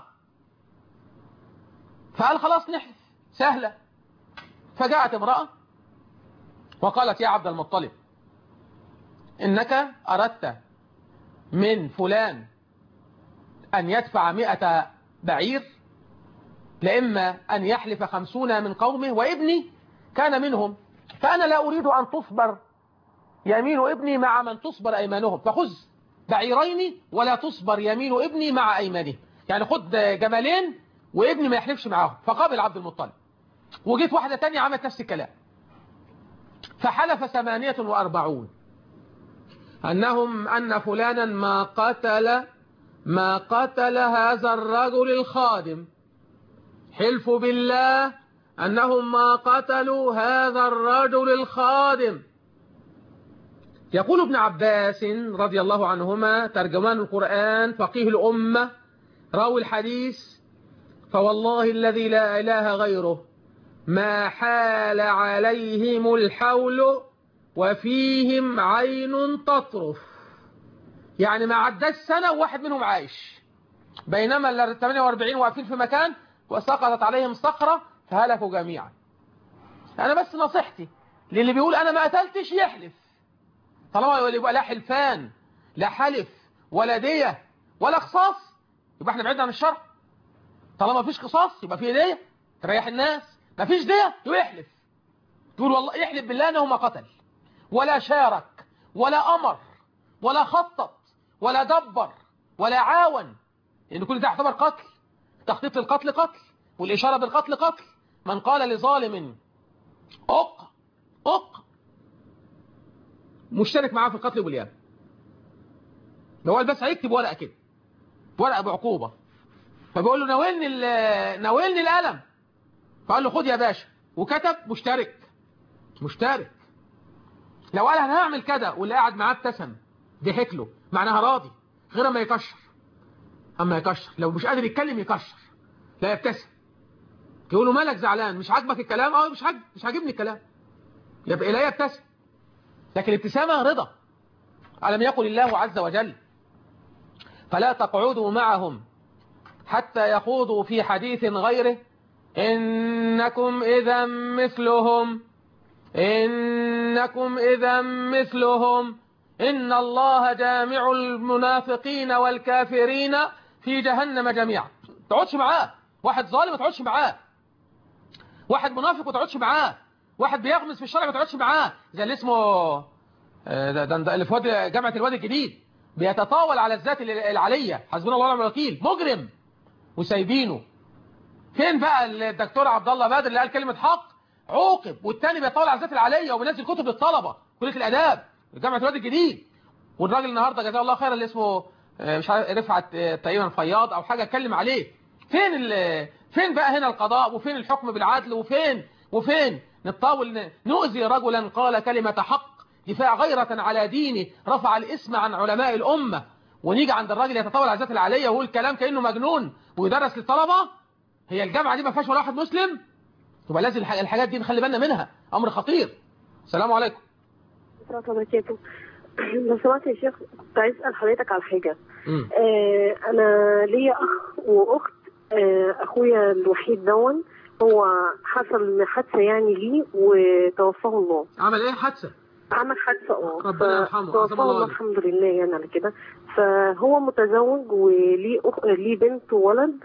فقال خلاص نحلف سهلة فجاءت امرأة وقالت يا عبد المطلب إنك أردت من فلان أن يدفع مئة بعير لإما أن يحلف خمسون من قومه وابني كان منهم فأنا لا أريد أن تصبر يمين ابني مع من تصبر أيمانهم فخذ بعيرين ولا تصبر يمين ابني مع أيمانه يعني خد جمالين وابني ما يحلفش معاهم فقابل عبد المطلب وجيت واحدة تانية عملت نفس الكلام فحلف ثمانية وأربعون أنهم أن فلانا ما قتل ما قتل هذا الرجل الخادم حلف بالله أنهم ما قتلوا هذا الرجل الخادم يقول ابن عباس رضي الله عنهما ترجمان القرآن فقيه الأمة راوي الحديث فوالله الذي لا إله غيره ما حال عليهم الحول وفيهم عين تطرف يعني ما عداش سنة وواحد منهم عايش بينما ال 48 واقفين في مكان وسقطت عليهم صخرة فهلكوا جميعا أنا بس نصيحتي للي بيقول أنا ما قتلتش يحلف طالما يبقى لا حلفان لا حلف ولا دية ولا خصاص يبقى احنا بعدنا عن الشرع طالما مفيش قصاص يبقى في دية تريح الناس مفيش دية يبقى يحلف تقول والله يحلف بالله انه ما قتل ولا شارك ولا امر ولا خطط ولا دبر ولا عاون لان كل ده يعتبر قتل تخطيط للقتل قتل والاشاره بالقتل قتل من قال لظالم اق اق مشترك معاه في القتل واليام هو بس هيكتب ورقه كده ورقه بعقوبه فبيقول له ناولني ال- ناولني القلم فقال له خد يا باشا وكتب مشترك مشترك لو قال انا هعمل كده واللي قاعد معاه ابتسم ضحك له معناها راضي غير ما يكشر اما يكشر لو مش قادر يتكلم يكشر لا يبتسم يقول له مالك زعلان مش عاجبك الكلام اه مش عاجب مش عاجبني الكلام يبقى لا يبتسم لكن الابتسامه رضا ألم يقل الله عز وجل فلا تقعدوا معهم حتى يخوضوا في حديث غيره إنكم إذا مثلهم إنكم إذا مثلهم إن الله جامع المنافقين والكافرين في جهنم جميعا تقعدش معاه واحد ظالم ما تقعدش معاه واحد منافق ما تقعدش معاه واحد بيغمس في الشرع ما تقعدش معاه زي اللي اسمه آه، ده ده- ده اللي في وادي جامعة الوادي الجديد بيتطاول على الذات العلية حسبنا الله ونعم الوكيل مجرم وسايبينه فين بقى الدكتور عبد الله بدر اللي قال كلمة حق عوقب والتاني بيطول على الذات العلية وبينزل كتب للطلبة كلية الآداب جامعة الوادي الجديد والراجل النهارده جزاه الله خير اللي اسمه آه، مش عارف رفعت آه، تقريبا فياض او حاجه اتكلم عليه فين ال- فين بقى هنا القضاء وفين الحكم بالعدل وفين وفين نتطاول ن- نؤذي رجلا قال كلمة حق دفاع غيرة على دينه رفع الاسم عن علماء الأمة ونيجي عند الراجل يتطاول على الذات العالية ويقول كلام كأنه مجنون ويدرس للطلبة هي الجامعة دي ما فيهاش ولا واحد مسلم يبقى لازم الح- الحاجات دي نخلي بالنا منها أمر خطير السلام عليكم السلام عليكم وبركاته لو سمحت يا شيخ كنت عايز اسال حضرتك على حاجه مم. آه انا ليا اخ واخت آه اخويا الوحيد دون هو حصل حادثه يعني ليه وتوفاه الله عمل ايه حادثة عمل حادثه اه ربنا يرحمه، عظم توفاه الله الله عليه. الحمد لله يعني على كده فهو متزوج وليه أخ... ليه بنت وولد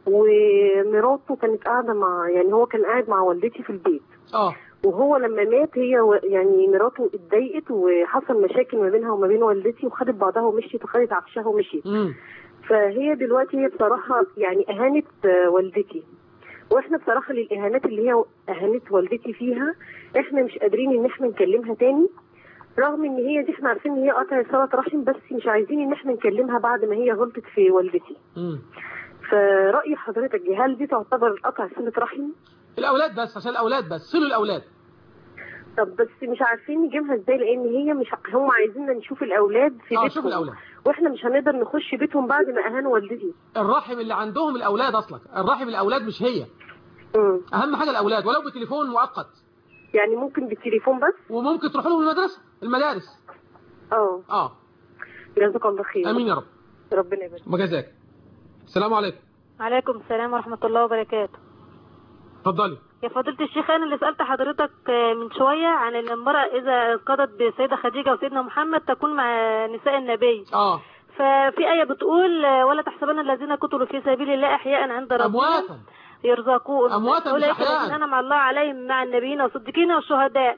ومراته كانت قاعده مع يعني هو كان قاعد مع والدتي في البيت اه وهو لما مات هي و... يعني مراته اتضايقت وحصل مشاكل ما بينها وما بين والدتي وخدت بعضها ومشيت وخدت عفشها ومشيت مم. فهي دلوقتي هي بصراحة يعني أهانت آه، والدتي واحنا بصراحة للإهانات اللي هي أهانت والدتي فيها احنا مش قادرين ان احنا نكلمها تاني رغم ان هي دي احنا عارفين ان هي قطع صلة رحم بس مش عايزين ان احنا نكلمها بعد ما هي غلطت في والدتي مم. فرأي حضرتك دي هل دي تعتبر قطع صلة رحم؟ الأولاد بس عشان الأولاد بس صلوا الأولاد طب بس مش عارفين نجيبها ازاي لان هي مش هم عايزيننا نشوف الاولاد في اه بيتهم شوف الأولاد واحنا مش هنقدر نخش بيتهم بعد ما اهان والدتي الرحم اللي عندهم الأولاد أصلا الرحم الأولاد مش هي مم. أهم حاجة الأولاد ولو بتليفون مؤقت يعني ممكن بالتليفون بس وممكن تروح لهم المدرسة المدارس اه اه جزاك الله خير امين يا رب ربنا يبارك وجزاك السلام عليكم عليكم السلام ورحمة الله وبركاته اتفضلي يا فضيلة الشيخ أنا اللي سألت حضرتك آه، من شوية عن إن المرأة إذا قضت بسيدة خديجة وسيدنا محمد تكون مع نساء النبي اه ففي آية بتقول آه، ولا تحسبن الذين قتلوا في سبيل الله أحياء عند ربهم أمواتا يرزقون أمواتا مش أولئك أحياء. الذين أنعم الله عليهم مع النبيين والصديقين والشهداء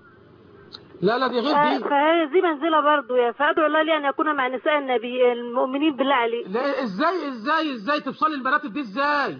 لا لا دي غير آه، دي فهي دي منزلة برضو يا فأدعو الله لي أن يكون مع نساء النبي المؤمنين بالله عليه لا ازاي ازاي ازاي تفصلي المراتب دي ازاي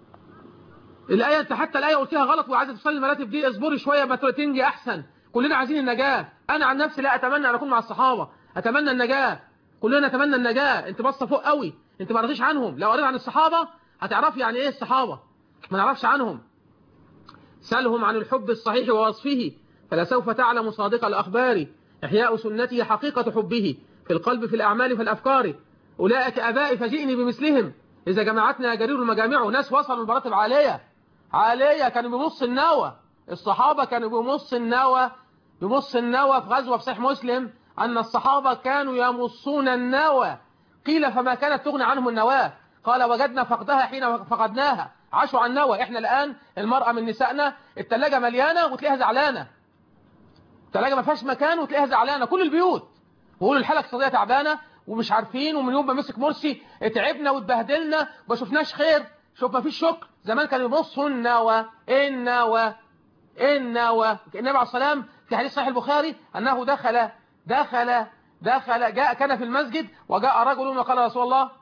الآية انت حتى الآية قلتيها غلط وعايزة تفصلي المراتب دي اصبري شوية ما تنجي أحسن كلنا عايزين النجاة أنا عن نفسي لا أتمنى أن أكون مع الصحابة أتمنى النجاة كلنا نتمنى النجاة أنت باصه فوق قوي أنت ما قريتيش عنهم لو قريت عن الصحابة هتعرفي يعني إيه الصحابة ما نعرفش عنهم سلهم عن الحب الصحيح ووصفه فلسوف تعلم صادق الأخبار إحياء سنته حقيقة حبه في القلب في الأعمال في الأفكار أولئك أبائي فجئني بمثلهم إذا جمعتنا جرير المجامع ناس وصلوا المراتب عالية عالية كانوا بمص النوى الصحابة كانوا بمص النوى بمص النوى في غزوة في صحيح مسلم أن الصحابة كانوا يمصون النوى قيل فما كانت تغني عنهم النواة قال وجدنا فقدها حين فقدناها عاشوا عن النوى احنا الآن المرأة من نسائنا التلاجة مليانة وتلاقيها زعلانة التلاجة ما فيهاش مكان وتلاقيها زعلانة كل البيوت ويقولوا الحالة الاقتصادية تعبانة ومش عارفين ومن يوم ما مسك مرسي اتعبنا واتبهدلنا ما شفناش خير شوف ما فيش شكر زمان كانوا يبصوا النوى النوى النوى النبي عليه السلام في حديث صحيح البخاري أنه دخل دخل دخل جاء كان في المسجد وجاء رجل وقال يا رسول الله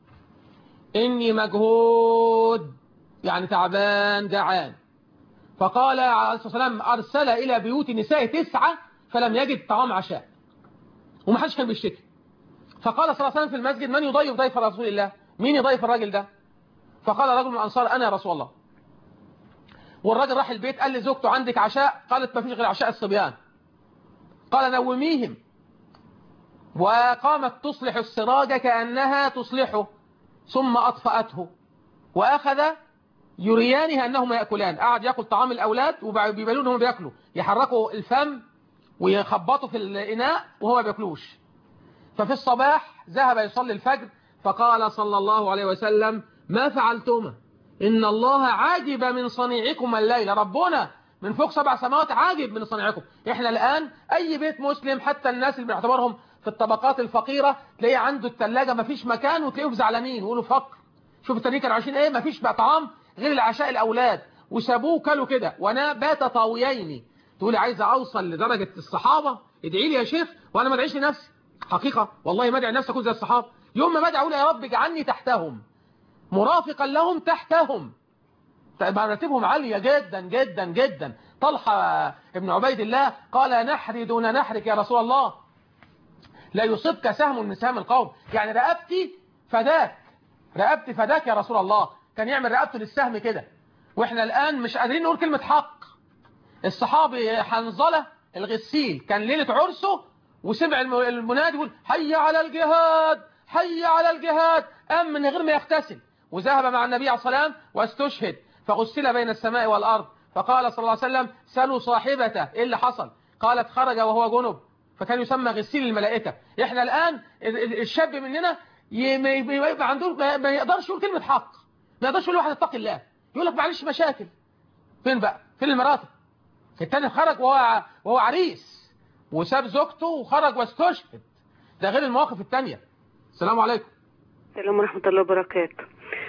إني مجهود يعني تعبان جعان فقال عليه الصلاة والسلام أرسل إلى بيوت نساء تسعة فلم يجد طعام عشاء وما حدش كان بيشتكي فقال صلى الله عليه وسلم في المسجد من يضيف ضيف رسول الله مين يضيف الراجل ده فقال رجل من الأنصار أنا يا رسول الله والراجل راح البيت قال لزوجته عندك عشاء قالت ما فيش غير عشاء الصبيان قال نوميهم وقامت تصلح السراج كأنها تصلحه ثم أطفأته وأخذ يريانها أنهما يأكلان قعد يأكل طعام الأولاد وبيبالون هم بيأكلوا يحركوا الفم ويخبطوا في الإناء وهو ما بيأكلوش ففي الصباح ذهب يصلي الفجر فقال صلى الله عليه وسلم ما فعلتما إن الله عاجب من صنيعكم الليلة ربنا من فوق سبع سماوات عاجب من صنيعكم إحنا الآن أي بيت مسلم حتى الناس اللي بنعتبرهم في الطبقات الفقيرة تلاقيه عنده الثلاجة مفيش مكان وتلاقيهم زعلانين ويقولوا فقر شوف التانيين كانوا عايشين ايه مفيش بقى طعام غير العشاء الأولاد وسابوه كلوا كده وانا بات طاويين تقولي عايز اوصل لدرجة الصحابة ادعي لي يا شيخ وانا ما ادعيش لنفسي حقيقة والله ما ادعي نفسي اكون زي الصحابة يوم ما بدعي اقول يا رب اجعلني تحتهم مرافقا لهم تحتهم مراتبهم عالية جدا جدا جدا طلحة ابن عبيد الله قال نحري دون نحرك يا رسول الله لا يصيبك سهم من سهم القوم يعني رقبتي فداك رقبتي فداك يا رسول الله كان يعمل رقبته للسهم كده واحنا الآن مش قادرين نقول كلمة حق الصحابي حنظلة الغسيل كان ليلة عرسه وسمع المنادي يقول حي على الجهاد حي على الجهاد أم من غير ما يغتسل وذهب مع النبي عليه الصلاة والسلام واستشهد فغسل بين السماء والأرض فقال صلى الله عليه وسلم سلوا صاحبته إيه اللي حصل قالت خرج وهو جنب فكان يسمى غسيل الملائكة احنا الآن الشاب مننا يبقى عنده ما يقدرش يقول كلمة حق ما يقدرش يقول واحد اتقي الله يقول لك معلش مشاكل فين بقى فين المراتب التاني خرج وهو وهو عريس وساب زوجته وخرج واستشهد ده غير المواقف التانية السلام عليكم السلام ورحمة الله وبركاته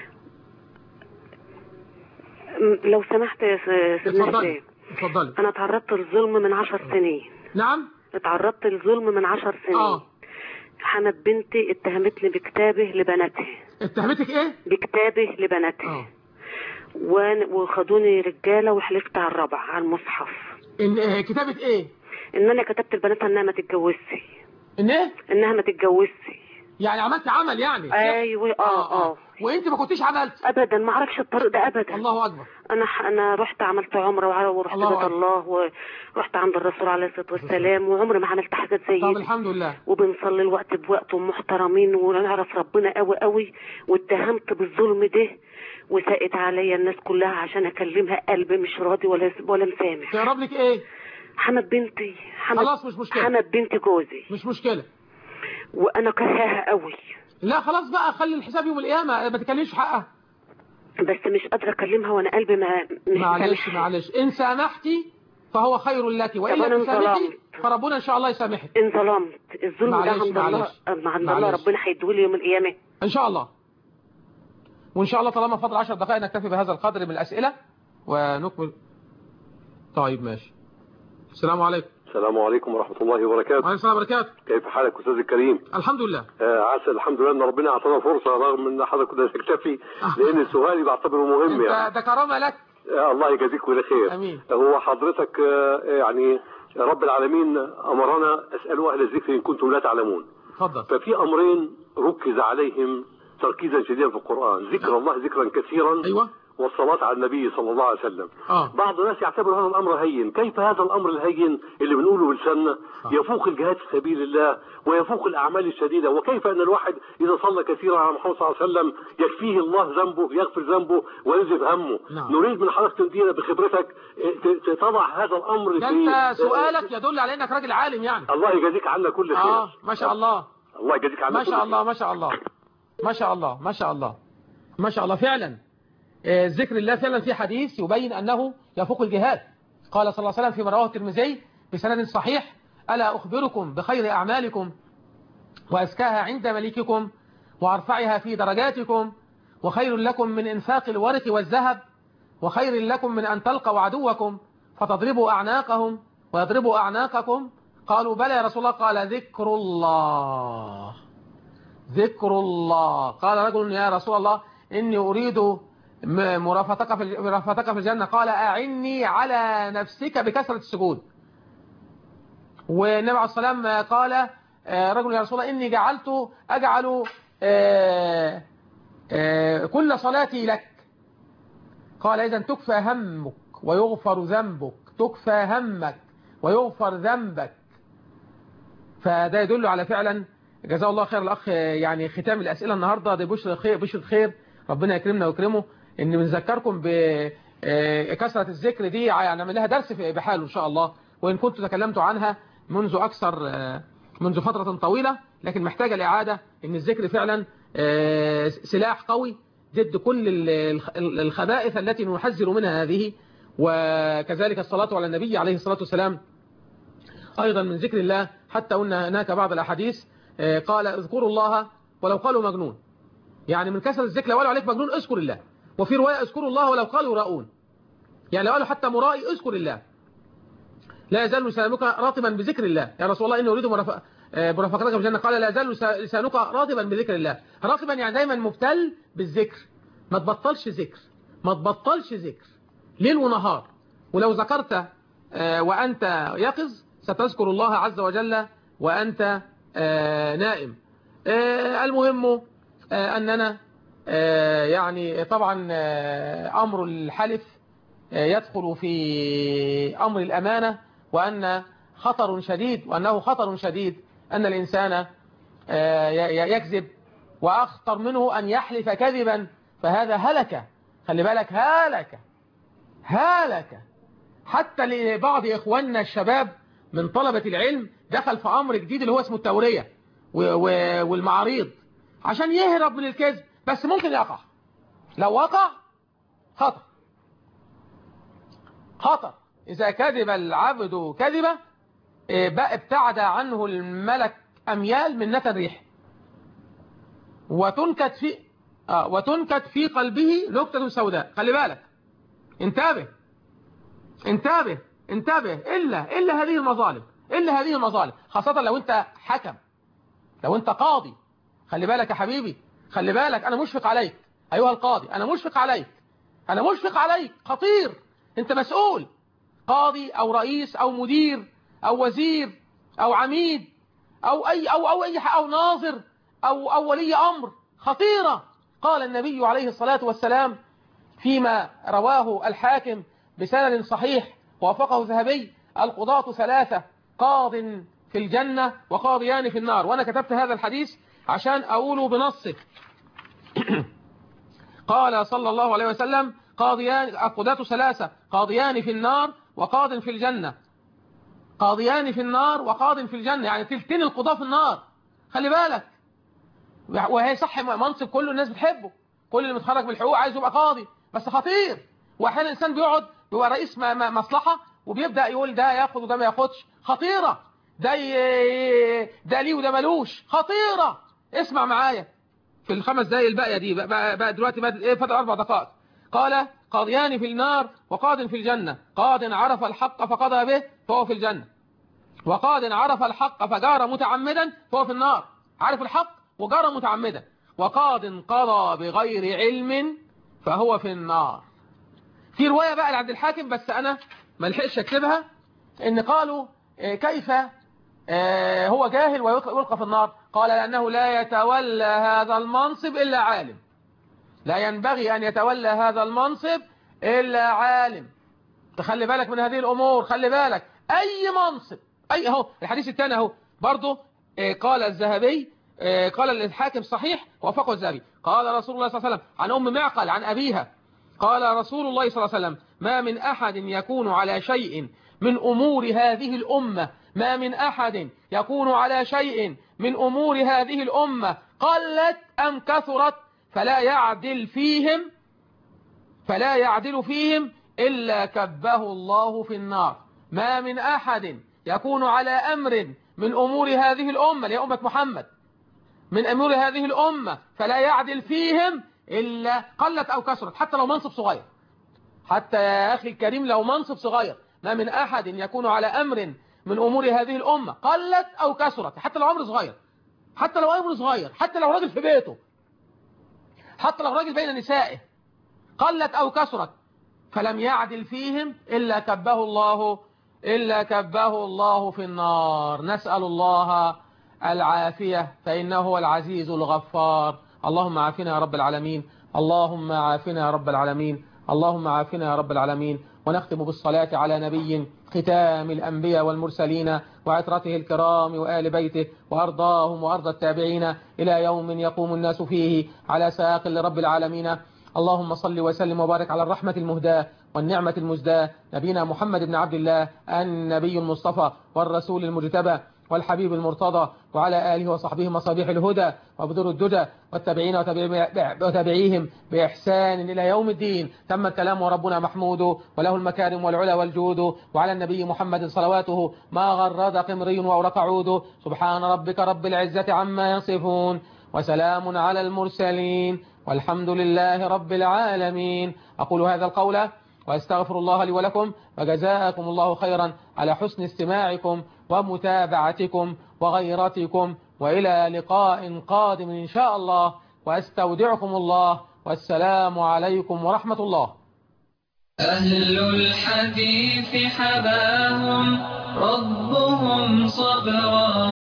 لو سمحت يا سيدنا اتفضلي اتفضلي انا تعرضت للظلم من عشر سنين نعم اتعرضت للظلم من عشر سنين اه حمد بنتي اتهمتني بكتابه لبناتها اتهمتك ايه بكتابه لبناتها اه وان- وخدوني رجاله وحلفت على الربع على المصحف ان آه، كتابة ايه ان انا كتبت لبناتها انها ما تتجوزش ان ايه انها ما تتجوزش يعني عملت عمل يعني ايوه اه اه وانت ما كنتش عملت ابدا ما اعرفش الطريق ده ابدا الله اكبر انا ح- انا رحت عملت عمره وع- ورحت الله بيت أكبر. الله ورحت عند الرسول عليه الصلاه والسلام وعمري ما عملت حاجات زي طب دي الحمد لله وبنصلي الوقت بوقت ومحترمين ونعرف ربنا قوي قوي واتهمت بالظلم ده وساقت عليا الناس كلها عشان اكلمها قلبي مش راضي ولا ولا مسامح تقرب لك ايه حمد بنتي حمد خلاص مش مشكلة حمد بنتي جوزي مش مشكلة وانا كرهاها قوي لا خلاص بقى خلي الحساب يوم القيامة ما تكلمش في حقها بس مش قادره اكلمها وانا قلبي ما مش معلش سامح. معلش ان سامحتي فهو خير لك طب وإن أنا لم تسامحي انظلمت. فربنا إن شاء الله يسامحك ان ظلمت الظلم ده معلش، عند الله معلش. عند الله معلش. ربنا هيديهولي يوم القيامه إن شاء الله وإن شاء الله طالما فضل 10 دقائق نكتفي بهذا القدر من الأسئلة ونكمل طيب ماشي السلام عليكم السلام عليكم ورحمة الله وبركاته وعليكم السلام وبركاته كيف حالك أستاذ الكريم الحمد لله آه عسى الحمد لله أن ربنا أعطانا فرصة رغم أن حضرتك كنت تكتفي لأن سؤالي بعتبره مهم يعني انت ده كرامة لك آه الله يجازيك كل خير أمين هو حضرتك آه يعني رب العالمين أمرنا أسألوا أهل الذكر إن كنتم لا تعلمون اتفضل ففي أمرين ركز عليهم تركيزا شديدا في القرآن ذكر الله ذكرا كثيرا أيوة والصلاة على النبي صلى الله عليه وسلم آه. بعض الناس يعتبر هذا الأمر هين كيف هذا الأمر الهين اللي بنقوله بلساننا يفوق الجهاد في سبيل الله ويفوق الأعمال الشديدة وكيف أن الواحد إذا صلى كثيرا على محمد صلى الله عليه وسلم يكفيه الله ذنبه يغفر ذنبه وينزف همه نعم. نريد من حضرتك تدينا بخبرتك ت- ت- تضع هذا الأمر ده في انت سؤالك يدل على انك راجل عالم يعني الله يجازيك عنا كل خير اه ما شاء الله الله يجازيك عنا ما كل شاء خير. الله ما شاء الله ما شاء الله ما شاء الله ما شاء الله فعلا آه، ذكر الله فعلا في حديث يبين أنه يفوق الجهاد قال صلى الله عليه وسلم فيما رواه الترمذي بسند صحيح ألا أخبركم بخير أعمالكم وأزكاها عند مليككم وأرفعها في درجاتكم وخير لكم من إنفاق الورق والذهب وخير لكم من أن تلقوا عدوكم فتضربوا أعناقهم ويضربوا أعناقكم قالوا بلى يا رسول الله قال ذكر الله ذكر الله قال رجل يا رسول الله إني أريد مرافقتك في مرافقتك في الجنة قال أعني على نفسك بكثرة السجود والنبي عليه الصلاة والسلام قال رجل يا رسول الله إني جعلت أجعل كل صلاتي لك قال إذا تكفى همك ويغفر ذنبك تكفى همك ويغفر ذنبك فده يدل على فعلا جزاه الله خير الأخ يعني ختام الأسئلة النهاردة ده بشر خير بشر خير ربنا يكرمنا ويكرمه ان بنذكركم بكثرة الذكر دي يعني نعمل لها درس بحاله إن شاء الله وإن كنت تكلمت عنها منذ أكثر منذ فترة طويلة لكن محتاجة الإعادة ان الذكر فعلا سلاح قوي ضد كل الخبائث التي نحذر منها هذه وكذلك الصلاة على النبي عليه الصلاة والسلام أيضا من ذكر الله حتى قلنا هناك بعض الأحاديث قال اذكروا الله ولو قالوا مجنون يعني من كسر الذكر لو قالوا عليك مجنون اذكر الله وفي رواية اذكروا الله ولو قالوا راؤون يعني لو قالوا حتى مرائي اذكر الله لا يزال لسانك راطبا بذكر الله يا رسول الله إني أريد مرافقتك في الجنة قال لا يزال لسانك راطبا بذكر الله راطبا يعني دايما مبتل بالذكر ما تبطلش ذكر ما تبطلش ذكر ليل ونهار ولو ذكرت وأنت يقظ ستذكر الله عز وجل وأنت نائم المهم أننا يعني طبعا أمر الحلف يدخل في أمر الأمانة وأن خطر شديد وأنه خطر شديد أن الإنسان يكذب وأخطر منه أن يحلف كذبا فهذا هلك خلي بالك هلك هلك حتى لبعض إخواننا الشباب من طلبة العلم دخل في أمر جديد اللي هو اسمه التورية والمعاريض عشان يهرب من الكذب بس ممكن يقع لو وقع خطر خطر إذا كذب العبد كذبة ابتعد عنه الملك أميال من نتن ريح وتنكت في آه وتنكت في قلبه نكتة سوداء خلي بالك انتبه انتبه انتبه إلا إلا هذه المظالم إلا هذه المظالم خاصة لو أنت حكم لو أنت قاضي خلي بالك يا حبيبي خلي بالك أنا مشفق عليك أيها القاضي أنا مشفق عليك أنا مشفق عليك خطير أنت مسؤول قاضي أو رئيس أو مدير أو وزير أو عميد أو أي أو أو أي أو ناظر أو أو ولي أمر خطيرة قال النبي عليه الصلاة والسلام فيما رواه الحاكم بسند صحيح وافقه ذهبي القضاة ثلاثة قاض في الجنة وقاضيان في النار وأنا كتبت هذا الحديث عشان أقوله بنصه قال صلى الله عليه وسلم قاضيان القضاة ثلاثة قاضيان في النار وقاض في الجنة قاضيان في النار وقاض في الجنة يعني تلتين القضاة في النار خلي بالك وهي صح منصب كله الناس بتحبه كل اللي متخرج بالحقوق عايز يبقى قاضي بس خطير واحيانا الانسان بيقعد بيبقى رئيس مصلحة وبيبدأ يقول ده ياخد وده ما ياخدش خطيرة ده ي... ده ليه وده ملوش خطيرة اسمع معايا في الخمس دقايق الباقية دي بقى, بقى دلوقتي بقى ايه فضل اربع دقائق قال قاضيان في النار وقاض في الجنة قاض عرف الحق فقضى به فهو في الجنة وقاض عرف الحق فجار متعمدا فهو في النار عارف الحق وجار متعمدا وقاض قضى بغير علم فهو في النار في رواية بقى لعبد الحاكم بس أنا ما لحقش أكتبها إن قالوا كيف هو جاهل ويلقى في النار قال لأنه لا يتولى هذا المنصب إلا عالم لا ينبغي أن يتولى هذا المنصب إلا عالم تخلي بالك من هذه الأمور خلي بالك أي منصب أي اهو الحديث الثاني اهو برضه قال الذهبي قال الحاكم صحيح وافقه الذهبي قال رسول الله صلى الله عليه وسلم عن أم معقل عن أبيها قال رسول الله صلى الله عليه وسلم ما من أحد يكون على شيء من أمور هذه الأمة ما من أحد يكون على شيء من أمور هذه الأمة قلت أم كثرت فلا يعدل فيهم فلا يعدل فيهم إلا كبه الله في النار ما من أحد يكون على أمر من أمور هذه الأمة اللي هي أمة محمد من أمور هذه الأمة فلا يعدل فيهم إلا قلت أو كثرت حتى لو منصب صغير حتى يا أخي الكريم لو منصب صغير ما من أحد يكون على أمر من أمور هذه الأمة قلت أو كثرت حتى لو أمر صغير حتى لو أمر صغير حتى لو راجل في بيته حتى لو راجل بين نسائه قلت أو كثرت فلم يعدل فيهم إلا كبه الله إلا كبه الله في النار نسأل الله العافية فإنه هو العزيز الغفار اللهم عافنا يا رب العالمين اللهم عافنا يا رب العالمين اللهم عافنا يا رب العالمين ونختم بالصلاة على نبي ختام الأنبياء والمرسلين وعترته الكرام وآل بيته وأرضاهم وأرض التابعين إلى يوم يقوم الناس فيه على ساق لرب العالمين اللهم صل وسلم وبارك على الرحمة المهداة والنعمة المزداة نبينا محمد بن عبد الله النبي المصطفى والرسول المجتبى والحبيب المرتضى وعلى آله وصحبه مصابيح الهدى وبدر الدجى والتابعين وتابعيهم بإحسان إلى يوم الدين تم الكلام وربنا محمود وله المكارم والعلا والجود وعلى النبي محمد صلواته ما غرد قمري وأورق عود سبحان ربك رب العزة عما يصفون وسلام على المرسلين والحمد لله رب العالمين أقول هذا القول وأستغفر الله لي ولكم وجزاكم الله خيرا على حسن استماعكم ومتابعتكم وغيرتكم وإلى لقاء قادم إن شاء الله وأستودعكم الله والسلام عليكم ورحمة الله أهل الحديث حباهم ربهم صبرا